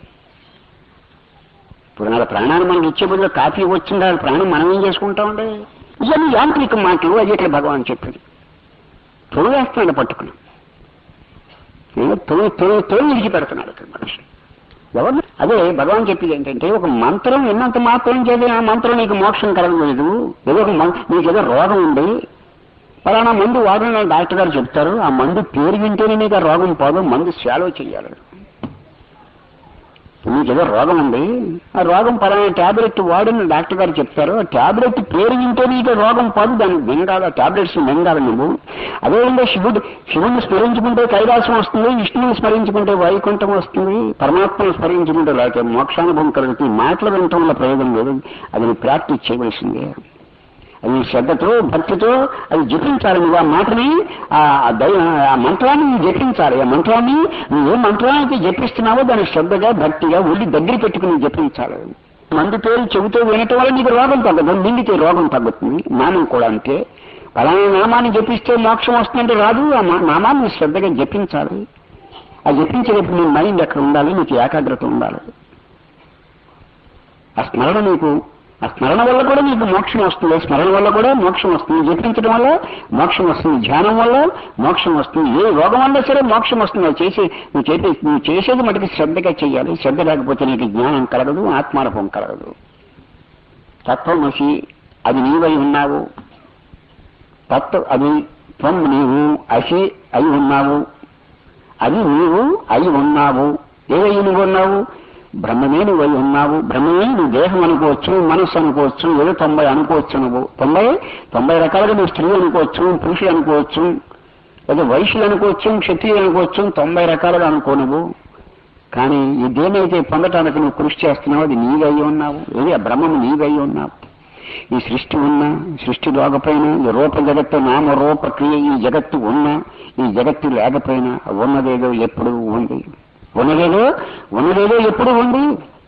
ఇప్పుడు నా ప్రాణాన్ని మనకి ఇచ్చే బదులు కాఫీ వచ్చిందా ప్రాణం మనం ఏం చేసుకుంటామండి ఇవన్నీ యాంత్రిక మాటలు అది ఇక్కడ భగవాన్ చెప్పింది తొలివేస్తున్నాడు పట్టుకుని ఏదో తొలి తొలి తొలి విడిచిపెడుతున్నాడు ఇక్కడ మనిషి ఎవరు అదే భగవాన్ చెప్పేది ఏంటంటే ఒక మంత్రం విన్నంత మాత్రం చేసి ఆ మంత్రం నీకు మోక్షం కలగలేదు ఏదో ఒక మం- నీకు ఏదో రోగం ఉంది పలానా మందు వాడని డాక్టర్ గారు చెప్తారు ఆ మందు పేరు వింటేనే నీకు ఆ రోగం పోదు మందు శాలో చెయ్యాలి మీకు ఏదో రోగం ఉంది ఆ రోగం పలానా టాబ్లెట్ వాడని డాక్టర్ గారు చెప్తారు ఆ టాబ్లెట్ పేరు వింటే నీకు రోగం పడు దాన్ని మింగాలి ఆ టాబ్లెట్స్ మింగాలి నువ్వు అదేవిధంగా శివుడు శివుడిని స్మరించుకుంటే కైలాసం వస్తుంది విష్ణువుని స్మరించుకుంటే వైకుంఠం వస్తుంది పరమాత్మను స్మరించుకుంటే లేకపోతే మోక్షానుభవం కలుగుతుంది మాటలు వినటం వల్ల ప్రయోజనం లేదు అది నువ్వు ప్రాక్టీస్ చేయవలసిందే అది శ్రద్ధతో భక్తితో అది జపించాలి నువ్వు ఆ మాటని ఆ దై ఆ మంత్రాన్ని నువ్వు జపించాలి ఆ మంత్రాన్ని నువ్వు ఏ మంత్రాన్ని అయితే జపిస్తున్నావో దాన్ని శ్రద్ధగా భక్తిగా ఒళ్ళి దగ్గర పెట్టుకుని జపించాలి మంది పేరు చెబుతూ వినటం వల్ల నీకు రోగం తగ్గదు నిండితే రోగం తగ్గుతుంది నామం కూడా అంతే పలానా నామాన్ని జపిస్తే మోక్షం వస్తుందంటే రాదు ఆ మా- నామాన్ని శ్రద్ధగా జపించాలి ఆ జపించేటప్పుడు నీ మైండ్ అక్కడ ఉండాలి నీకు ఏకాగ్రత ఉండాలి ఆ స్మరణ నీకు ఆ స్మరణ వల్ల కూడా నీకు మోక్షం వస్తుంది స్మరణ వల్ల కూడా మోక్షం వస్తుంది జపించడం వల్ల మోక్షం వస్తుంది ధ్యానం వల్ల మోక్షం వస్తుంది ఏ రోగం వల్ల సరే మోక్షం వస్తుంది అది చేసి నువ్వు చేసే నువ్వు చేసేది మటుకు శ్రద్ధగా చేయాలి శ్రద్ధ లేకపోతే నీకు జ్ఞానం కలగదు ఆత్మానుభవం కలగదు తత్వమసి అది నీవై ఉన్నావు తత్వ అది త్వం నీవు అసి అయి ఉన్నావు అది నీవు అయి ఉన్నావు ఏవై నువ్వు ఉన్నావు బ్రహ్మమే నువ్వు అయి ఉన్నావు బ్రహ్మమే నువ్వు దేహం అనుకోవచ్చు మనస్సు అనుకోవచ్చు ఏదో తొంభై అనుకోవచ్చు నువ్వు తొంభై తొంభై రకాలుగా నువ్వు స్త్రీ అనుకోవచ్చు పురుషులు అనుకోవచ్చు లేదా వైశ్యులు అనుకోవచ్చు క్షత్రియులు అనుకోవచ్చు తొంభై రకాలుగా అనుకో నువ్వు కానీ ఈ దేనైతే పొందటానికి నువ్వు కృషి చేస్తున్నావు అది నీవై ఉన్నావు ఏది ఆ బ్రహ్మము నీవై ఉన్నావు ఈ సృష్టి ఉన్నా సృష్టి లేకపోయినా ఈ రూప జగత్తు నామ రూప క్రియ ఈ జగత్తు ఉన్నా ఈ జగత్తు లేకపోయినా ఉన్నదేదో ఎప్పుడు ఉంది ఉన్నదేదో ఉన్నదేదో ఎప్పుడు ఉంది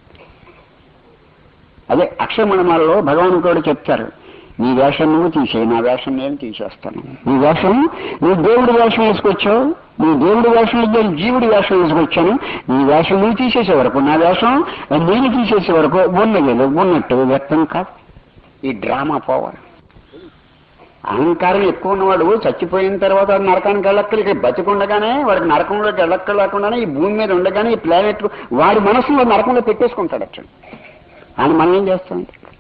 అదే అక్షరమణమాలలో భగవానుడు చెప్తారు నీ వేషం నువ్వు తీసేయి నా వేషం నేను తీసేస్తాను నీ వేషం నువ్వు దేవుడి వేషం వేసుకొచ్చావు నీ దేవుడి వేషం నేను జీవుడి వేషం వేసుకొచ్చాను నీ వేషం నువ్వు తీసేసే వరకు నా వేషం నేను తీసేసే వరకు ఉన్నది ఉన్నట్టు వ్యక్తం కాదు ఈ డ్రామా పోవాలి అహంకారం ఎక్కువ ఉన్నవాడు చచ్చిపోయిన తర్వాత వాడు నరకానికి వెళ్ళక్కలు ఇక్కడ బతికుండగానే వాడికి నరకంలోకి వెళ్ళక్క లేకుండానే ఈ భూమి మీద ఉండగానే ఈ ప్లానెట్ వాడి మనసులో నరకంలో పెట్టేసుకుంటాడు అచ్చండి ఆయన మనం ఏం చేస్తాం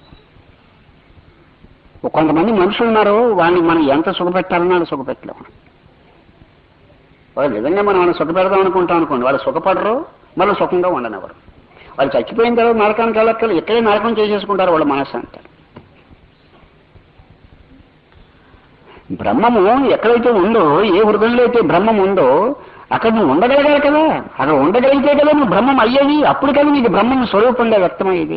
కొంతమంది మనుషులు ఉన్నారు వాళ్ళని మనం ఎంత సుఖపెట్టాలన్నా వాళ్ళు సుఖపెట్టలేము వాళ్ళు నిజంగా మనం వాళ్ళని సుఖపెడదాం అనుకుంటాం అనుకోండి వాళ్ళు సుఖపడరు మళ్ళీ సుఖంగా ఉండనివ్వరు వాళ్ళు చచ్చిపోయిన తర్వాత నరకానికి వెళ్ళక్కలు ఇక్కడే నరకం చేసేసుకుంటారు వాళ్ళ మనసు అంటారు బ్రహ్మము ఎక్కడైతే ఉందో ఏ హృదయంలో అయితే బ్రహ్మం ఉందో అక్కడ నువ్వు ఉండగలగాలి కదా అక్కడ ఉండగలిగితే కదా నువ్వు బ్రహ్మం అయ్యేది అప్పుడు కదా నీకు బ్రహ్మం స్వరూపంగా వ్యక్తమయ్యేది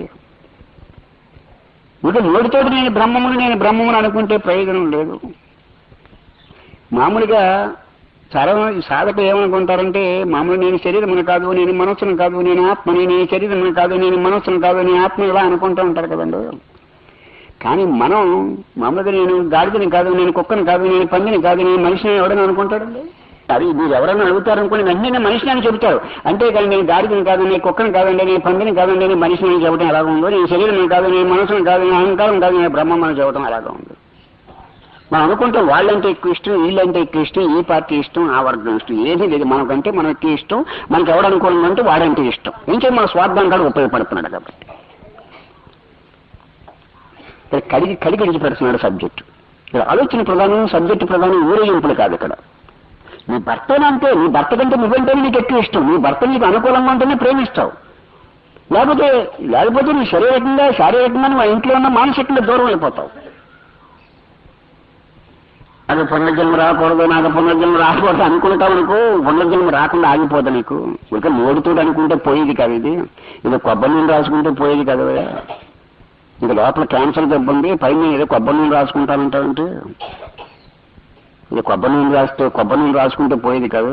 ఇక నోటితోటి నేను బ్రహ్మమును నేను బ్రహ్మమును అనుకుంటే ప్రయోజనం లేదు మామూలుగా చాలా మంది సాధకులు ఏమనుకుంటారంటే మామూలు నేను శరీరమును కాదు నేను మనస్సును కాదు నేను ఆత్మని నేను శరీరమును కాదు నేను మనస్సును కాదు నేను ఆత్మ ఇలా అనుకుంటూ ఉంటారు కదండి కానీ మనం మామూలుగా నేను గాడిదని కాదు నేను కుక్కని కాదు నేను పందిని కాదు నేను మనిషిని ఎవడని అనుకుంటాడండి అది మీరు ఎవరైనా అడుగుతారు అనుకోండి వెంటనే నేను మనిషిని అని చెబుతారు అంటే కానీ నేను గాడిదని కాదు నేను కుక్కని కాదండి నేను పందిని కాదండి నేను మనిషిని అని చెప్పడం ఎలాగ ఉందో నేను శరీరం కాదు నేను మనసుని కాదు నేను అహంకారం కాదు నేను బ్రహ్మం అని చెప్పడం ఎలాగ ఉంది మనం అనుకుంటాం వాళ్ళంటే ఎక్కువ ఇష్టం వీళ్ళంటే ఎక్కువ ఇష్టం ఈ పార్టీ ఇష్టం ఆ వర్గం ఇష్టం ఏది లేదు మనకంటే మనకి ఇష్టం మనకి ఎవడు అనుకూలంగా ఉంటే వాడంటే ఇష్టం ఇంకే మన స్వార్థం కూడా ఉపయోగపడుతున్నాడు కాబట్టి ఇక్కడ కడిగి కడిగి విడిచిపెడుతున్నాడు సబ్జెక్టు ఇక్కడ ఆలోచన ప్రధానం సబ్జెక్టు ప్రధానం ఊరేగింపులు కాదు ఇక్కడ నీ భర్తనంటే నీ భర్త కంటే నువ్వంటేనే నీకు ఎక్కువ ఇష్టం నీ భర్త నీకు అనుకూలంగా ఉంటేనే ప్రేమిస్తావు లేకపోతే లేకపోతే నీ శారీరకంగా శారీరకంగా నువ్వు ఆ ఇంట్లో ఉన్న మానసికంగా దూరం అయిపోతావు నాకు పునర్జన్మ రాకూడదు నాకు పునర్జన్మ రాకూడదు అనుకుంటావు అనుకో పునర్జన్మ రాకుండా ఆగిపోదు నీకు ఇంకా నోటితో అనుకుంటే పోయేది కాదు ఇది ఇది కొబ్బరి నూనె రాసుకుంటే పోయేది కాదు ఇంకా లోపల క్యాన్సర్ జబ్బు ఉంది పైన ఏదో కొబ్బరి నూనె రాసుకుంటానంటావంటే ఇది కొబ్బరి నూనె రాస్తే కొబ్బరి నూనె రాసుకుంటే పోయేది కాదు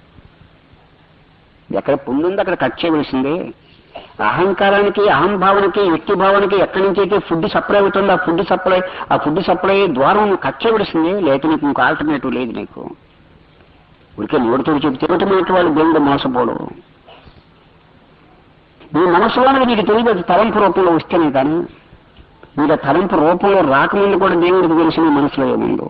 ఎక్కడ పుండు ఉంది అక్కడ కట్ చేయవలసిందే అహంకారానికి అహంభావనకి వ్యక్తి భావనకి ఎక్కడి నుంచి అయితే ఫుడ్ సప్లై అవుతుందో ఆ ఫుడ్ సప్లై ఆ ఫుడ్ సప్లై ద్వారం నువ్వు కట్ చేయవలసిందే లేకపోతే నీకు ఇంకో ఆల్టర్నేటివ్ లేదు నీకు ఊరికే నోటితో చెప్తే మాట వాళ్ళు దేవుడు మోసపోడు నీ మనసులోనికి నీకు తెలియదు అది తలంపు రూపంలో వస్తేనే కానీ నీకు ఆ తలంపు రూపంలో రాకముందు కూడా దేవుడికి తెలిసి నీ మనసులో ఏముందో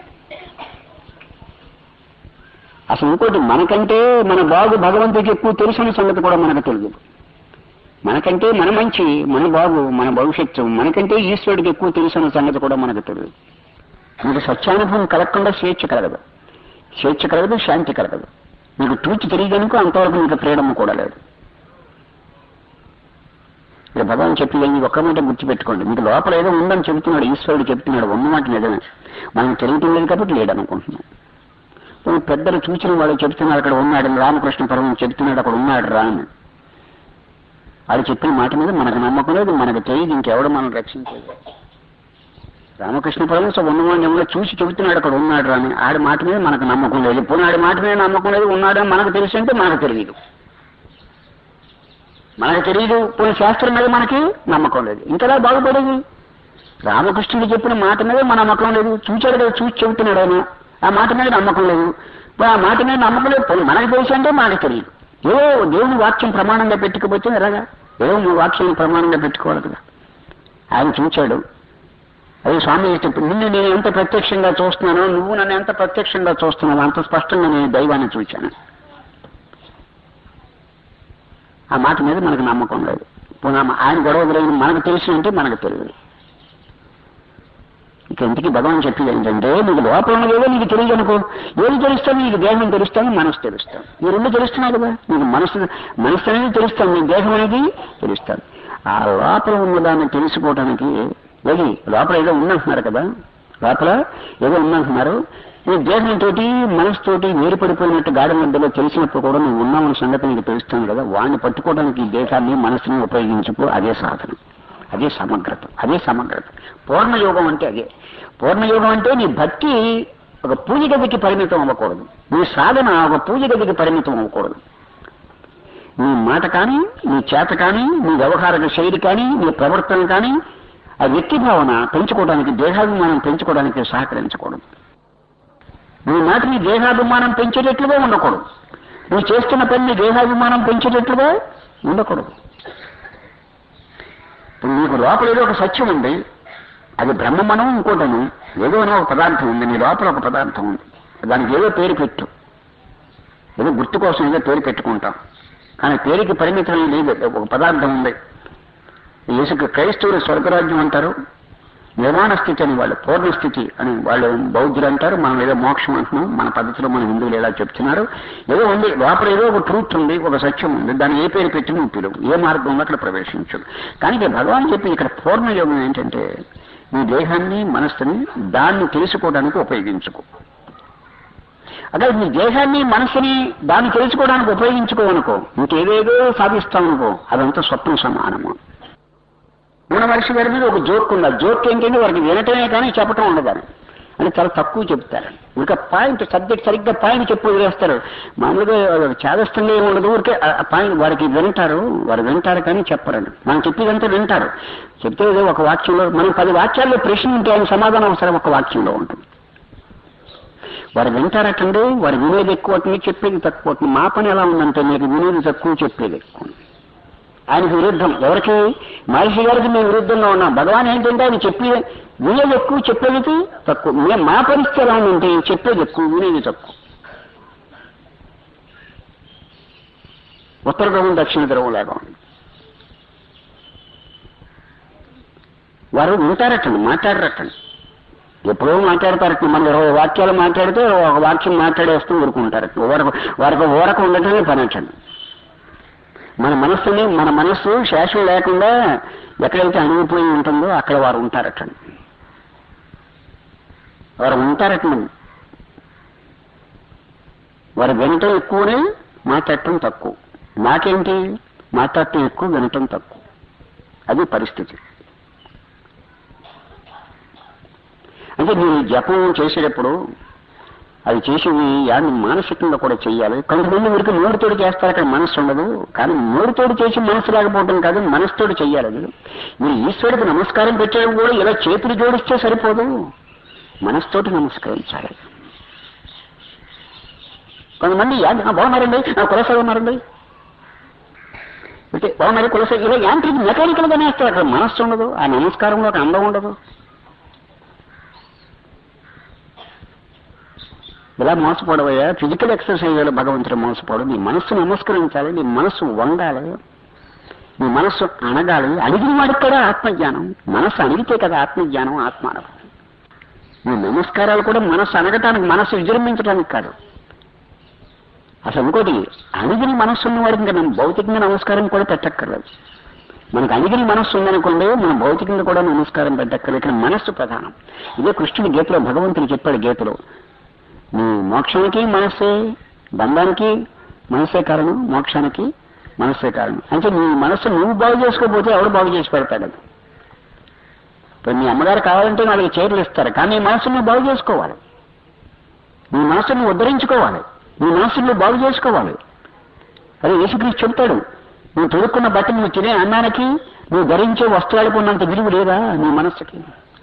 అసలు ఇంకోటి మనకంటే మన బాగు భగవంతుడికి ఎక్కువ తెలిసిన సంగతి కూడా మనకు తెలియదు మనకంటే మన మంచి మన బాగు మన భవిష్యత్తు మనకంటే ఈశ్వరుడికి ఎక్కువ తెలిసిన సంగతి కూడా మనకు తెలియదు మీకు సత్యానుభవం కలగకుండా స్వేచ్ఛ కలగదు స్వేచ్ఛ కలగదు శాంతి కలగదు మీకు ట్రూత్ తెలియదనుకో అంతవరకు మీకు ఫ్రీడమ్ కూడా లేదు ఇక్కడ భగవాన్ చెప్పేది ఒక్క మాట గుర్తుపెట్టుకోండి మీకు లోపల ఏదో ఉందని చెబుతున్నాడు ఈశ్వరుడు చెప్తున్నాడు ఉన్న మాట నిజమే మనం తెలియటం లేదు కాబట్టి లేడు అనుకుంటున్నాం కొన్ని పెద్దలు చూసిన వాళ్ళు చెప్తున్నారు అక్కడ ఉన్నాడు రామకృష్ణ పరమ చెప్తున్నాడు అక్కడ ఉన్నాడు రా అని వాళ్ళు చెప్పిన మాట మీద మనకు నమ్మకం లేదు మనకు తెలియదు ఇంకెవడు మనం రక్షించేది రామకృష్ణ పరమేశ్వ ఉన్నవాడిని ఎవరో చూసి చెబుతున్నాడు అక్కడ ఉన్నాడు రా అని ఆడి మాట మీద మనకు నమ్మకం లేదు పోనీ ఆడి మాట మీద నమ్మకం లేదు ఉన్నాడని మనకు తెలుసు అంటే మనకు తెలియదు మనకు తెలియదు పోనీ శాస్త్రం మీద మనకి నమ్మకం లేదు ఇంకెలా బాగుపడేది రామకృష్ణుడు చెప్పిన మాట మీద మన నమ్మకం లేదు చూచాడు కదా చూసి చెబుతున్నాడు ఆయన ఆ మాట మీద నమ్మకం లేదు మరి ఆ మాట మీద నమ్మకం లేదు పోనీ మనకు తెలుసు అంటే మనకు తెలియదు ఏదో దేవుని వాక్యం ప్రమాణంగా పెట్టుకోపోతే ఎలాగా ఏదో వాక్యం ప్రమాణంగా పెట్టుకోవాలి కదా ఆయన చూచాడు అదే స్వామి చెప్పి నిన్ను నేను ఎంత ప్రత్యక్షంగా చూస్తున్నానో నువ్వు నన్ను ఎంత ప్రత్యక్షంగా చూస్తున్నావు అంత స్పష్టంగా నేను దైవాన్ని చూచాను ఆ మాట మీద మనకు నమ్మకం లేదు పోనీ ఆయన గొడవ గురైన మనకు తెలిసినంటే మనకు తెలియదు ఇక ఇంటికి భగవాన్ చెప్పేది ఏంటంటే నీకు లోపల ఉన్నదేదో నీకు తెలియదు అనుకో ఏది తెలుస్తాను నీకు దేహం తెలుస్తాను మనసు తెలుస్తాను ఈ రెండు తెలుస్తున్నాయి కదా నీకు మనసు మనసు అనేది తెలుస్తాను నీ దేహం అనేది తెలుస్తాను ఆ లోపల ఉన్నదాన్ని తెలుసుకోవడానికి ఏది లోపల ఏదో ఉందంటున్నారు కదా లోపల ఏదో ఉందంటున్నారు నీ దేహంతో మనసుతోటి వేరుపడిపోయినట్టు గాడి మధ్యలో తెలిసినప్పుడు కూడా నువ్వు ఉన్నావన్న సంగతి నీకు తెలుస్తాను కదా వాడిని పట్టుకోవడానికి ఈ దేహాన్ని మనసుని ఉపయోగించుకో అదే సాధన అదే సమగ్రత అదే సమగ్రత పూర్ణయోగం అంటే అదే పూర్ణయోగం అంటే నీ భక్తి ఒక పూజ గదికి పరిమితం అవ్వకూడదు నీ సాధన ఒక పూజ గదికి పరిమితం అవ్వకూడదు నీ మాట కానీ నీ చేత కానీ నీ వ్యవహార శైలి కానీ నీ ప్రవర్తన కానీ ఆ వ్యక్తి భావన పెంచుకోవడానికి దేహాభిమానం పెంచుకోవడానికి సహకరించకూడదు నీ మాట నీ దేహాభిమానం పెంచేటట్లుగా ఉండకూడదు నువ్వు చేస్తున్న పని నీ దేహాభిమానం పెంచేటట్లుగా ఉండకూడదు ఇప్పుడు నీకు లోపల ఏదో ఒక సత్యం ఉంది అది బ్రహ్మమనం ఇంకోటను ఏదో అని ఒక పదార్థం ఉంది నీ లోపల ఒక పదార్థం ఉంది దానికి ఏదో పేరు పెట్టు ఏదో గుర్తు కోసం ఏదో పేరు పెట్టుకుంటాం కానీ పేరుకి పరిమితం లేదు ఒక పదార్థం ఉంది యేసుకు క్రైస్తవులు స్వర్గరాజ్యం అంటారు నిర్మాణ స్థితి అని వాళ్ళు పూర్ణ స్థితి అని వాళ్ళు బౌద్ధులు అంటారు మనం ఏదో మోక్షం అంటున్నాం మన పద్ధతిలో మన హిందువులు ఎలా చెప్తున్నారు ఏదో ఉంది లోపల ఏదో ఒక ట్రూత్ ఉంది ఒక సత్యం ఉంది దాన్ని ఏ పేరు పెట్టి నువ్వు పిలువు ఏ మార్గంలో అక్కడ ప్రవేశించు కానీ ఇక్కడ భగవాన్ చెప్పి ఇక్కడ పూర్ణ యోగం ఏంటంటే నీ దేహాన్ని మనస్సుని దాన్ని తెలుసుకోవడానికి ఉపయోగించుకో అదే నీ దేహాన్ని మనసుని దాన్ని తెలుసుకోవడానికి ఉపయోగించుకోవనుకో ఇంకేదేదో సాధిస్తావు అనుకో అదంతా స్వప్న సమానము మన మనిషి గారి మీద ఒక జోక్ ఉంది ఆ జోక్ ఏంటంటే వారికి వినటమే కానీ చెప్పటం ఉండదని అని చాలా తక్కువ చెప్తారు ఇంకా పాయింట్ సబ్జెక్ట్ సరిగ్గా పాయింట్ చెప్పి వదిలేస్తారు మామూలుగా చేదస్తంగా ఏమి ఉండదు ఊరికే ఆ పాయింట్ వారికి వింటారు వారు వింటారు కానీ చెప్పరండి మనం చెప్పేదంతా వింటారు చెప్తే ఏదో ఒక వాక్యంలో మనం పది వాక్యాల్లో ప్రశ్న ఉంటే ఆయన సమాధానం అవసరం ఒక వాక్యంలో ఉంటుంది వారు వింటారటండి వారు వినేది ఎక్కువ అవుతుంది చెప్పేది తక్కువ అవుతుంది మా పని ఎలా ఉందంటే మీకు వినేది తక్కువ చెప్పేది ఎక్కువ ఆయనకు విరుద్ధం ఎవరికి మహర్షి గారికి మేము విరుద్ధంగా ఉన్నాం భగవాన్ ఏంటంటే ఆయన చెప్పి వినేది ఎక్కువ చెప్పేది తక్కువ మే- మా పరిస్థితి ఎలా ఉందంటే చెప్పేది ఎక్కువ వినేది తక్కువ ఉత్తర ధ్రువం దక్షిణ ధ్రువం లాగా ఉంది వారు వింటారటండి మాట్లాడరటండి ఎప్పుడో మాట్లాడతారట మనం ఇరవై వాక్యాలు మాట్లాడితే ఒక వాక్యం మాట్లాడేస్తూ ఊరుకుంటారు వారికి వారికి ఊరకు ఉండటమే పనటండి మన మనస్సుని మన మనస్సు శేషం లేకుండా ఎక్కడైతే అణిగిపోయి ఉంటుందో అక్కడ వారు ఉంటారటండి వారు ఉంటారటండి వారు వినటం ఎక్కువనే మాట్లాడటం తక్కువ నాకేంటి మాట్లాడటం ఎక్కువ వినటం తక్కువ అది పరిస్థితి అంటే మీరు జపం చేసేటప్పుడు అది చేసేది యాన్ని మానసికంగా కూడా చేయాలి కొంతమంది వీరికి నోరుతోడు చేస్తారు అక్కడ మనస్సు ఉండదు కానీ నోరుతోడు చేసి మనసు లేకపోవడం కాదు మనసుతోడు చెయ్యాలి అది మీరు ఈశ్వరుడికి నమస్కారం పెట్టడం కూడా ఇలా చేతులు జోడిస్తే సరిపోదు మనసుతోటి నమస్కరించాలి కొంతమంది యా- ఆ, బాగున్నారండి ఆ, కులసగా ఉన్నారండి అంటే బాగున్నారు కులస ఇలా యాంత్రిక మెకానికల్ గానే వేస్తారు అక్కడ మనస్సు ఉండదు ఆ నమస్కారంలో ఒక అందం ఉండదు ఇలా మోసపోవడమయ్యా ఫిజికల్ ఎక్సర్సైజ్ వల్ల భగవంతుడు మోసపోవడం నీ మనస్సు నమస్కరించాలి నీ మనస్సు వంగాలి నీ మనస్సు అణగాలి అడిగిన వాడికి కూడా ఆత్మజ్ఞానం మనస్సు అడిగితే కదా ఆత్మజ్ఞానం ఆత్మానం నీ నమస్కారాలు కూడా మనస్సు అనగటానికి మనస్సు విజృంభించడానికి కాదు అసలు ఇంకోటి అడిగిన మనస్సు ఉన్న వాడికి ఇంకా మనం భౌతికంగా నమస్కారం కూడా పెట్టక్కర్లేదు మనకు అడిగిన మనస్సు ఉందనుకోండి మన భౌతికంగా కూడా నమస్కారం పెట్టక్కర్లేదు ఇక్కడ మనస్సు ప్రధానం ఇదే కృష్ణుడి గీతలో భగవంతుడు చెప్పాడు గీతలో నీ మోక్షానికి మనస్సే బంధానికి మనస్సే కారణం మోక్షానికి మనస్సే కారణం అంటే నీ మనస్సు నువ్వు బాగు చేసుకోకపోతే ఎవడు బాగు చేసి పెడతాడు అది ఇప్పుడు మీ అమ్మగారు కావాలంటే నాలుగు చీరలు ఇస్తారు కానీ నీ మనస్సు నువ్వు బాగు చేసుకోవాలి నీ మనస్సును నువ్వు ఉద్ధరించుకోవాలి నీ మనస్సును నువ్వు బాగు చేసుకోవాలి అదే యేసుక్రీస్తు చెప్తాడు నువ్వు తొడుక్కున్న బట్టలు నువ్వు తినే అన్నానికి నువ్వు ధరించే వస్త్రాలకు ఉన్నంత విలువ లేదా నీ మనస్సుకి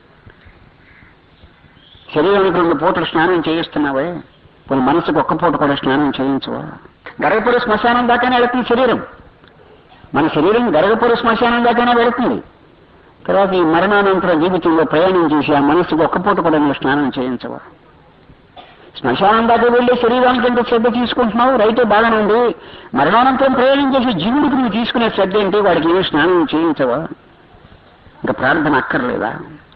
శరీరానికి రెండు పూటలు స్నానం చేయిస్తున్నావే కొన్ని మనసుకు ఒక్క పూట కూడా స్నానం చేయించవా గరగపుర శ్మశానం దాకానే వెళుతుంది శరీరం మన శరీరం గరగపుర శ్మశానం దాకానే వెళుతుంది తర్వాత ఈ మరణానంతర జీవితంలో ప్రయాణం చేసి ఆ మనసుకు ఒక్క పూట కూడా నువ్వు స్నానం చేయించవా శ్మశానం దాకా వెళ్ళి శరీరానికి ఎంత శ్రద్ధ తీసుకుంటున్నావు రైతే బాగానే ఉంది మరణానంతరం ప్రయాణం చేసి జీవుడికి నువ్వు తీసుకునే శ్రద్ధ ఏంటి వాడికి ఏమి స్నానం చేయించవా ఇంకా ప్రార్థన అక్కర్లేదా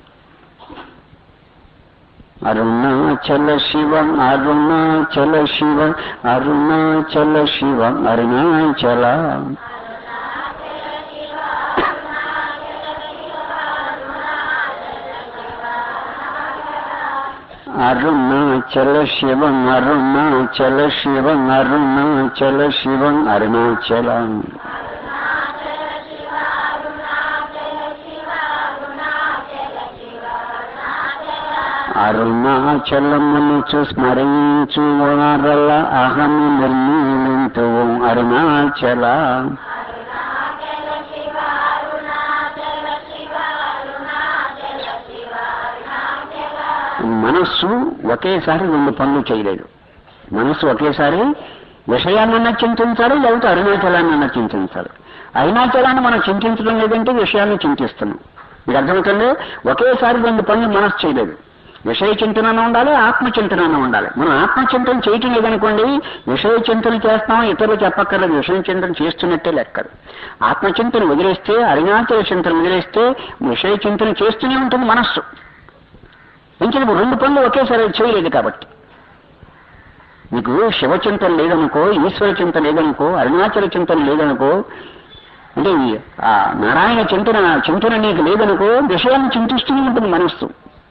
అరుణాచల శివ అరుణాచల శివ అరుణాచల శివ అరుణాచల అరుణాచల శివ అరుణాచల శివ అరుణాచల శివ అరుణాచల అరుణాచలమును స్మరించు వారల అహము నిర్మూలింతు అరుణాచల మనస్సు ఒకేసారి రెండు పనులు చేయలేదు మనస్సు ఒకేసారి విషయాన్నన్నా చింతించాలి లేకపోతే అరుణాచలాన్ని చింతించాలి అరుణాచలాన్ని మనం చింతించడం లేదంటే విషయాన్ని చింతిస్తున్నాం మీకు అర్థమవుతుంది ఒకేసారి రెండు పనులు మనస్సు చేయలేదు విషయ చింతన ఉండాలి ఆత్మ చింతన ఉండాలి మనం ఆత్మ చింతన చేయటం లేదనుకోండి విషయ చింతన చేస్తాం ఇతరులు చెప్పక్కర్లేదు విషయ చింతన చేస్తున్నట్టే లెక్కదు ఆత్మ చింతన వదిలేస్తే అరుణాచల చింతన వదిలేస్తే విషయ చింతన చేస్తూనే ఉంటుంది మనస్సు ఎందుకంటే రెండు పనులు ఒకేసారి చేయలేదు కాబట్టి నీకు శివచింతన లేదనుకో ఈశ్వర చింతన లేదనుకో అరుణాచల చింతన లేదనుకో అంటే ఈ ఆ నారాయణ చింతన చింతన నీకు లేదనుకో విషయాన్ని చింతిస్తూనే ఉంటుంది మనస్సు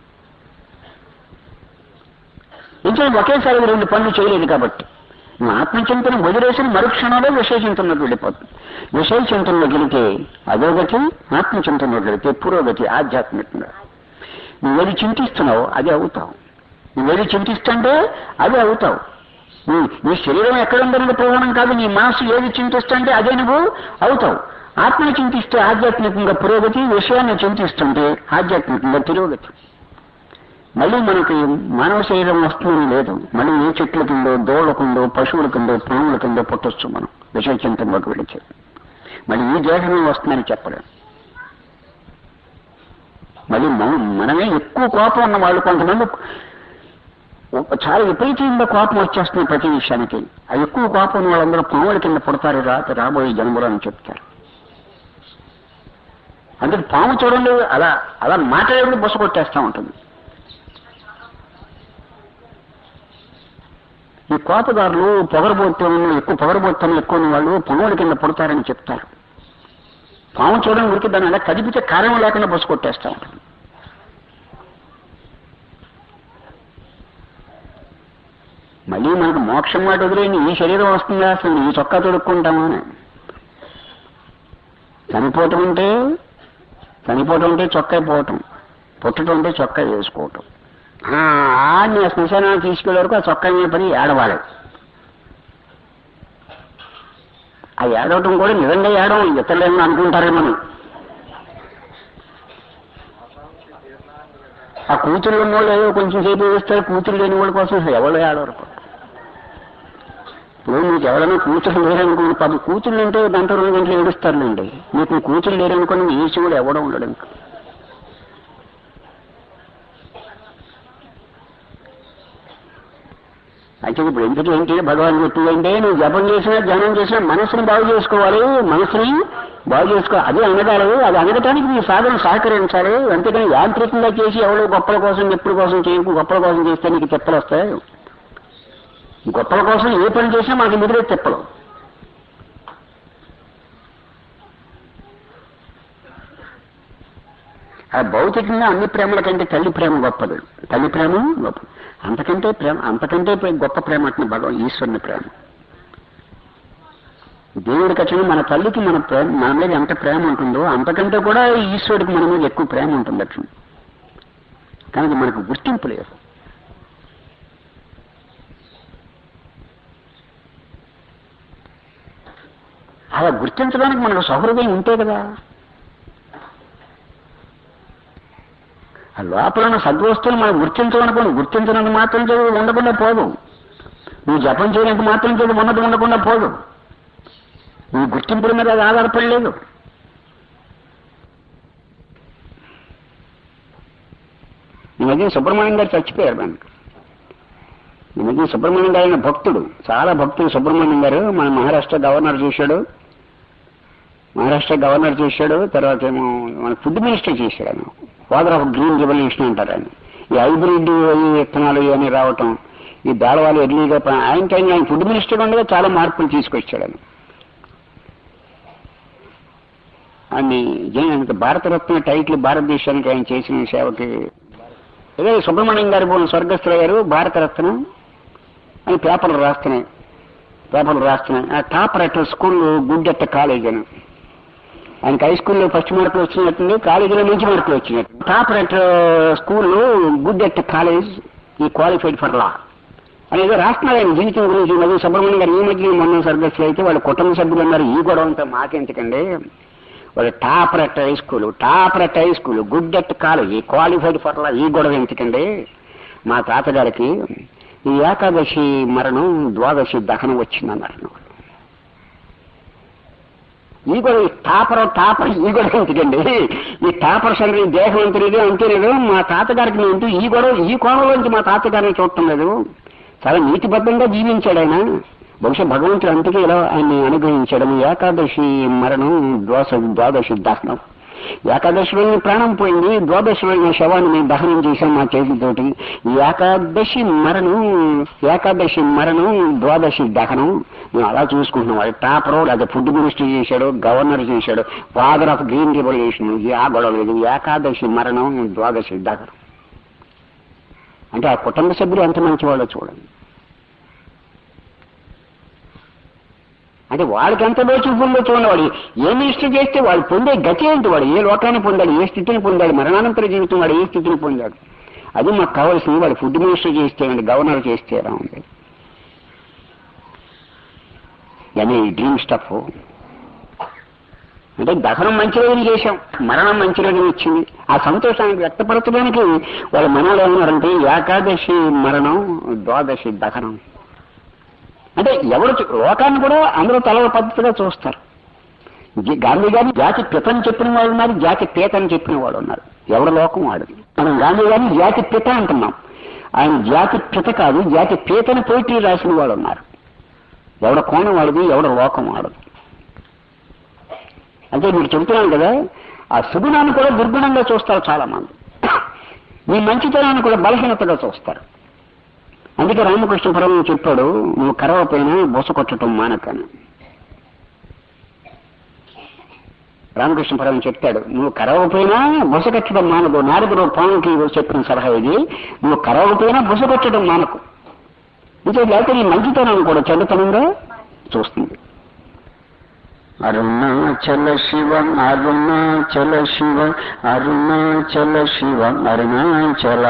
ఇంకా ఒకేసారి రెండు పనులు చేయలేదు కాబట్టి నువ్వు ఆత్మచింతన వదిలేసిన మరుక్షణంలో విషయ చింతనలోకి వెళ్ళిపోతుంది విషయ చింతనలోకి వెళితే అధోగతి ఆత్మచింతనలోకి వెళితే పురోగతి ఆధ్యాత్మికంగా నువ్వేది చింతిస్తున్నావు అదే అవుతావు నువ్వేది చింతిస్తుంటే అదే అవుతావు నీ నీ శరీరం ఎక్కడ ఉందనేది ప్రధానం కాదు నీ మనసు ఏది చింతిస్తుంటే అదే నువ్వు అవుతావు ఆత్మను చింతిస్తే ఆధ్యాత్మికంగా పురోగతి విషయాన్ని చింతిస్తుంటే ఆధ్యాత్మికంగా పురోగతి మళ్ళీ మనకి మానవ శరీరం వస్తుందని లేదు మళ్ళీ ఏ చెట్ల కిందో దోళ్ల కిందో పశువుల కిందో పాముల కిందో పుట్టొచ్చు మనం విషయ చింతనలోకి వెళితే మళ్ళీ ఈ దేహమే వస్తుందని చెప్పలేం మళ్ళీ మనం మనమే ఎక్కువ కోపం ఉన్న వాళ్ళు కొంతమంది ఒక- చాలా విపరీతంగా కోపం వచ్చేస్తుంది ప్రతి విషయానికి ఆ ఎక్కువ కోపం ఉన్న వాళ్ళందరూ పాముల కింద పుడతారు రా రాబోయే జన్మలో అని చెప్తారు అందుకే పాము చూడండి అలా అలా మాట్లాడేప్పుడు బుస కొట్టేస్తూ ఉంటుంది ఈ కోపదారులు పొగరబోతున్న ఎక్కువ పొగరబోతున్న ఎక్కువ ఉన్న వాళ్ళు పాముల కింద పుడతారని చెప్తారు పాము చూడడం ఉరికి దాన్ని అలా కదిపితే కారణం లేకుండా బస్సు కొట్టేస్తా ఉంటుంది మళ్ళీ మనకు మోక్షం మాట వదిలేని ఈ శరీరం వస్తుందా అసలు ఈ చొక్కా తొడుక్కుంటామా అని చనిపోవటం అంటే చనిపోవటం అంటే చొక్కా పోవటం పుట్టడం అంటే చొక్కా వేసుకోవటం ఆ ఆడిని ఆ శ్మశానాన్ని తీసుకెళ్లే వరకు ఆ చొక్కా మీద పడి ఏడవాలి ఆ ఏడవటం కూడా నిజంగా ఏడవం ఇతరులు ఏమో అనుకుంటారేమో ఆ కూతుళ్ళు ఉన్న వాళ్ళు ఏదో కొంచెం సేపు వేస్తారు కూతురు లేని వాళ్ళ కోసం అసలు ఎవరు ఏడవరు ఇప్పుడు మీకు ఎవరైనా కూతురు లేరనుకోండి పాపం కూతుళ్ళు ఉంటే గంట రెండు గంటలు ఏడుస్తారులేండి మీకు కూతురు లేరనుకోండి ఈ శివుడు ఎవడం ఉండడు ఇంకా అయితే ఇప్పుడు ఎందుకు ఏంటి భగవాన్ చెప్పిందంటే నువ్వు జపం చేసినా ధ్యానం చేసినా మనసుని బాగు చేసుకోవాలి మనసుని బాగు చేసుకోవాలి అదే అనగాలి అది అనగటానికి నీ సాధన సహకరించాలి అంతేకాని యాంత్రికంగా చేసి ఎవరో గొప్పల కోసం ఎప్పుడు కోసం చేయకు గొప్పల కోసం చేస్తే నీకు తిప్పలు వస్తాయి గొప్పల కోసం ఏ పని చేసినా మనకి మిగిలే తిప్పలు ఆ భౌతికంగా అన్ని ప్రేమల కంటే తల్లి ప్రేమ గొప్పది తల్లి ప్రేమ గొప్ప అంతకంటే ప్రేమ అంతకంటే ప్రే- గొప్ప ప్రేమ అంటే భగవాన్ ఈశ్వరుని ప్రేమ దేవుడికి వచ్చిన మన తల్లికి మన ప్రేమ మన మీద ఎంత ప్రేమ ఉంటుందో అంతకంటే కూడా ఈశ్వరుడికి మన మీద ఎక్కువ ప్రేమ ఉంటుంది అట్లా కానీ మనకు గుర్తింపు లేదు అలా గుర్తించడానికి మనకు సహృదయం ఉంటే కదా ఆ లోపల ఉన్న సద్వస్తువులు మనం గుర్తించమనుకోండి గుర్తించడానికి మాత్రం చదువు ఉండకుండా పోదు నువ్వు జపం చేయడానికి మాత్రం చదువు ఉన్నది ఉండకుండా పోదు నీ గుర్తింపుల మీద అది ఆధారపడలేదు ఈ మధ్య సుబ్రహ్మణ్యం గారు చచ్చిపోయారు మనకు ఈ మధ్య సుబ్రహ్మణ్యం గారు ఆయన భక్తుడు చాలా భక్తుడు సుబ్రహ్మణ్యం గారు మన మహారాష్ట్ర గవర్నర్ చేశాడు మహారాష్ట్ర గవర్నర్ చేశాడు తర్వాత ఏమో మన ఫుడ్ మినిస్టర్ చేశాడు ఆయన ఫాదర్ ఆఫ్ గ్రీన్ రెవల్యూషన్ అంటారు ఆయన ఈ హైబ్రిడ్ ఈ విత్తనాలు ఇవన్నీ రావటం ఈ దాళవాలు ఎర్లీగా ప- ఆయనకి ఆయన ఆయన ఫుడ్ మినిస్టర్ ఉండగా చాలా మార్పులు తీసుకొచ్చాడు ఆయన అన్ని జైన్ భారతరత్న టైటిల్ భారతదేశానికి ఆయన చేసిన సేవకి అదే సుబ్రహ్మణ్యం గారు పోయిన స్వర్గస్థుల గారు భారతరత్న అని పేపర్లు రాస్తున్నాయి పేపర్లు రాస్తున్నాయి ఆ top writer school good at college అని ఆయనకి హై స్కూల్లో ఫస్ట్ మార్కులు వచ్చినట్టుంది కాలేజీలో మంచి మార్కులు వచ్చినట్టు top writer school good at college ఈ క్వాలిఫైడ్ ఫర్ లా అనేది రాస్తున్నారు ఆయన జీవితం గురించి మళ్ళీ సుబ్రహ్మణ్యం గారు ఈ మధ్య మొన్న సర్గస్లో అయితే వాళ్ళ కుటుంబ సభ్యులు ఉన్నారు ఈ గొడవ అంతా మాకెందుకండి వాళ్ళ top rate high school top rate high school good at college qualified for law ఈ గొడవ ఎందుకండి మా తాతగారికి ఈ ఏకాదశి మరణం ద్వాదశి దహనం వచ్చిందన్నారు ఈ కూడా ఈ టాపర్ టాపర్ ఈ గొడవ ఎందుకండి ఈ టాపర్ సంగతి దేహం అంతలేదు అంతేలేదు మా తాతగారికి నేను ఈ గొడవ ఈ కోణంలోంచి మా తాతగారిని చూడటం లేదు చాలా నీతిబద్ధంగా జీవించాడు ఆయన బహుశా భగవంతుడు అందుకే ఇలా ఆయన్ని అనుగ్రహించాడు ఈ ఏకాదశి మరణం ద్వాస ద్వాదశి దహనం ఏకాదశిలో ఈయన ప్రాణం పోయింది ద్వాదశిలో ఈయన శవాన్ని మేము దహనం చేశాం మా చేతులతోటి ఈ ఏకాదశి మరణం ఏకాదశి మరణం ద్వాదశి దహనం మేము అలా చూసుకుంటున్నాం అది టాపర్ లేదా ఫుడ్ మినిస్టర్ చేశాడు గవర్నర్ చేశాడు ఫాదర్ ఆఫ్ గ్రీన్ రెవల్యూషన్ ఇది ఆ గొడవ లేదు ఏకాదశి మరణం ద్వాదశి దహనం అంటే ఆ కుటుంబ సభ్యులు ఎంత మంచి వాళ్ళో చూడండి అంటే వాడికి ఎంత దోచుకుందో చూడండి వాడు ఏ మినిస్టర్ చేస్తే వాడు పొందే గతి ఏంటి వాడు ఏ లోకాన్ని పొందాడు ఏ స్థితిని పొందాడు మరణానంతర జీవితం వాడు ఏ స్థితిని పొందాడు అది మాకు కావాల్సింది వాడు ఫుడ్ మినిస్టర్ చేస్తే అండి గవర్నర్ చేస్తే ఎలా ఉంది అని డ్రీమ్ స్టఫ్ అంటే దహనం మంచి రోజులు చేశాం మరణం మంచి రోజులు వచ్చింది ఆ సంతోషానికి వ్యక్తపరచడానికి వాళ్ళ మనలో ఏమన్నారంటే ఏకాదశి మరణం ద్వాదశి దహనం అంటే ఎవరు చూ- లోకాన్ని కూడా అందరూ తల పద్ధతిగా చూస్తారు జి- గాంధీ గారిని జాతి పితని చెప్పిన వాళ్ళు ఉన్నారు జాతి పేత అని చెప్పిన వాళ్ళు ఉన్నారు ఎవరి లోకం వాడు మనం గాంధీ గారిని జాతి పిత అంటున్నాం ఆయన జాతి పిత కాదు జాతి పేతని పోయిట్రీ రాసిన వాళ్ళు ఉన్నారు ఎవడ కోణం వాడిది ఎవడ లోకం వాడదు అంటే మీరు చెబుతున్నాను కదా ఆ సుగుణాన్ని కూడా దుర్గుణంగా చూస్తారు చాలా మంది మీ మంచితనాన్ని కూడా బలహీనతగా చూస్తారు అందుకే రామకృష్ణ పరమ చెప్పాడు నువ్వు కరవపోయినా బొస కొట్టడం మానకని రామకృష్ణ పరమ చెప్తాడు నువ్వు కరవపోయినా బుస కట్టడం మానదు నారదుడు పాముకి చెప్పిన సలహా ఇది నువ్వు కరవకపోయినా బుస కొట్టడం మానకు ఇంకే లేకపోతే నీ మంచితనాన్ని కూడా చెడ్డతనంగా చూస్తుంది అరుణాచల శివ అరుణాచల శివ అరుణాచల శివ అరుణాచల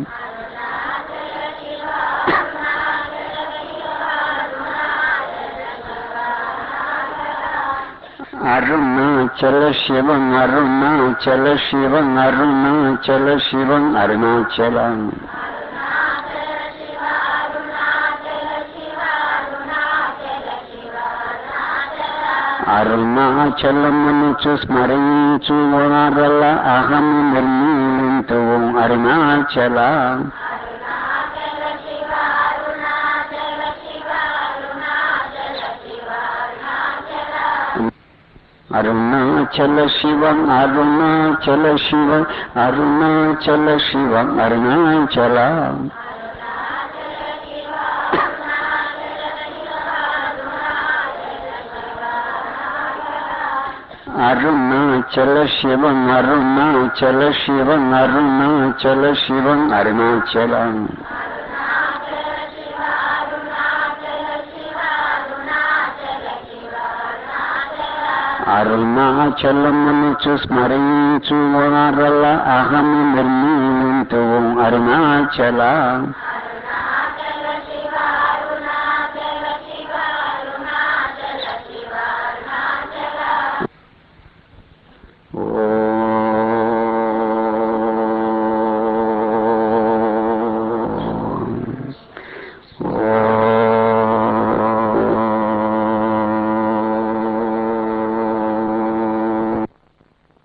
అరుణాచల శివ అరుణాచల శివ అరుణాచల శివ అరుణాచల అరుణాచలమును స్మరించు వారల అహము నిర్మూలింతు అరుణాచల అరుణాచల శివ అరుణాచల శివ అరుణాచల శివ అరుణాచల అరుణాచల శివం అరుణాచల శివం అరుణాచల శివం అరుణాచలం అరుణాచలమును స్మరించు వారల అహము నిర్మూలింతు అరుణాచల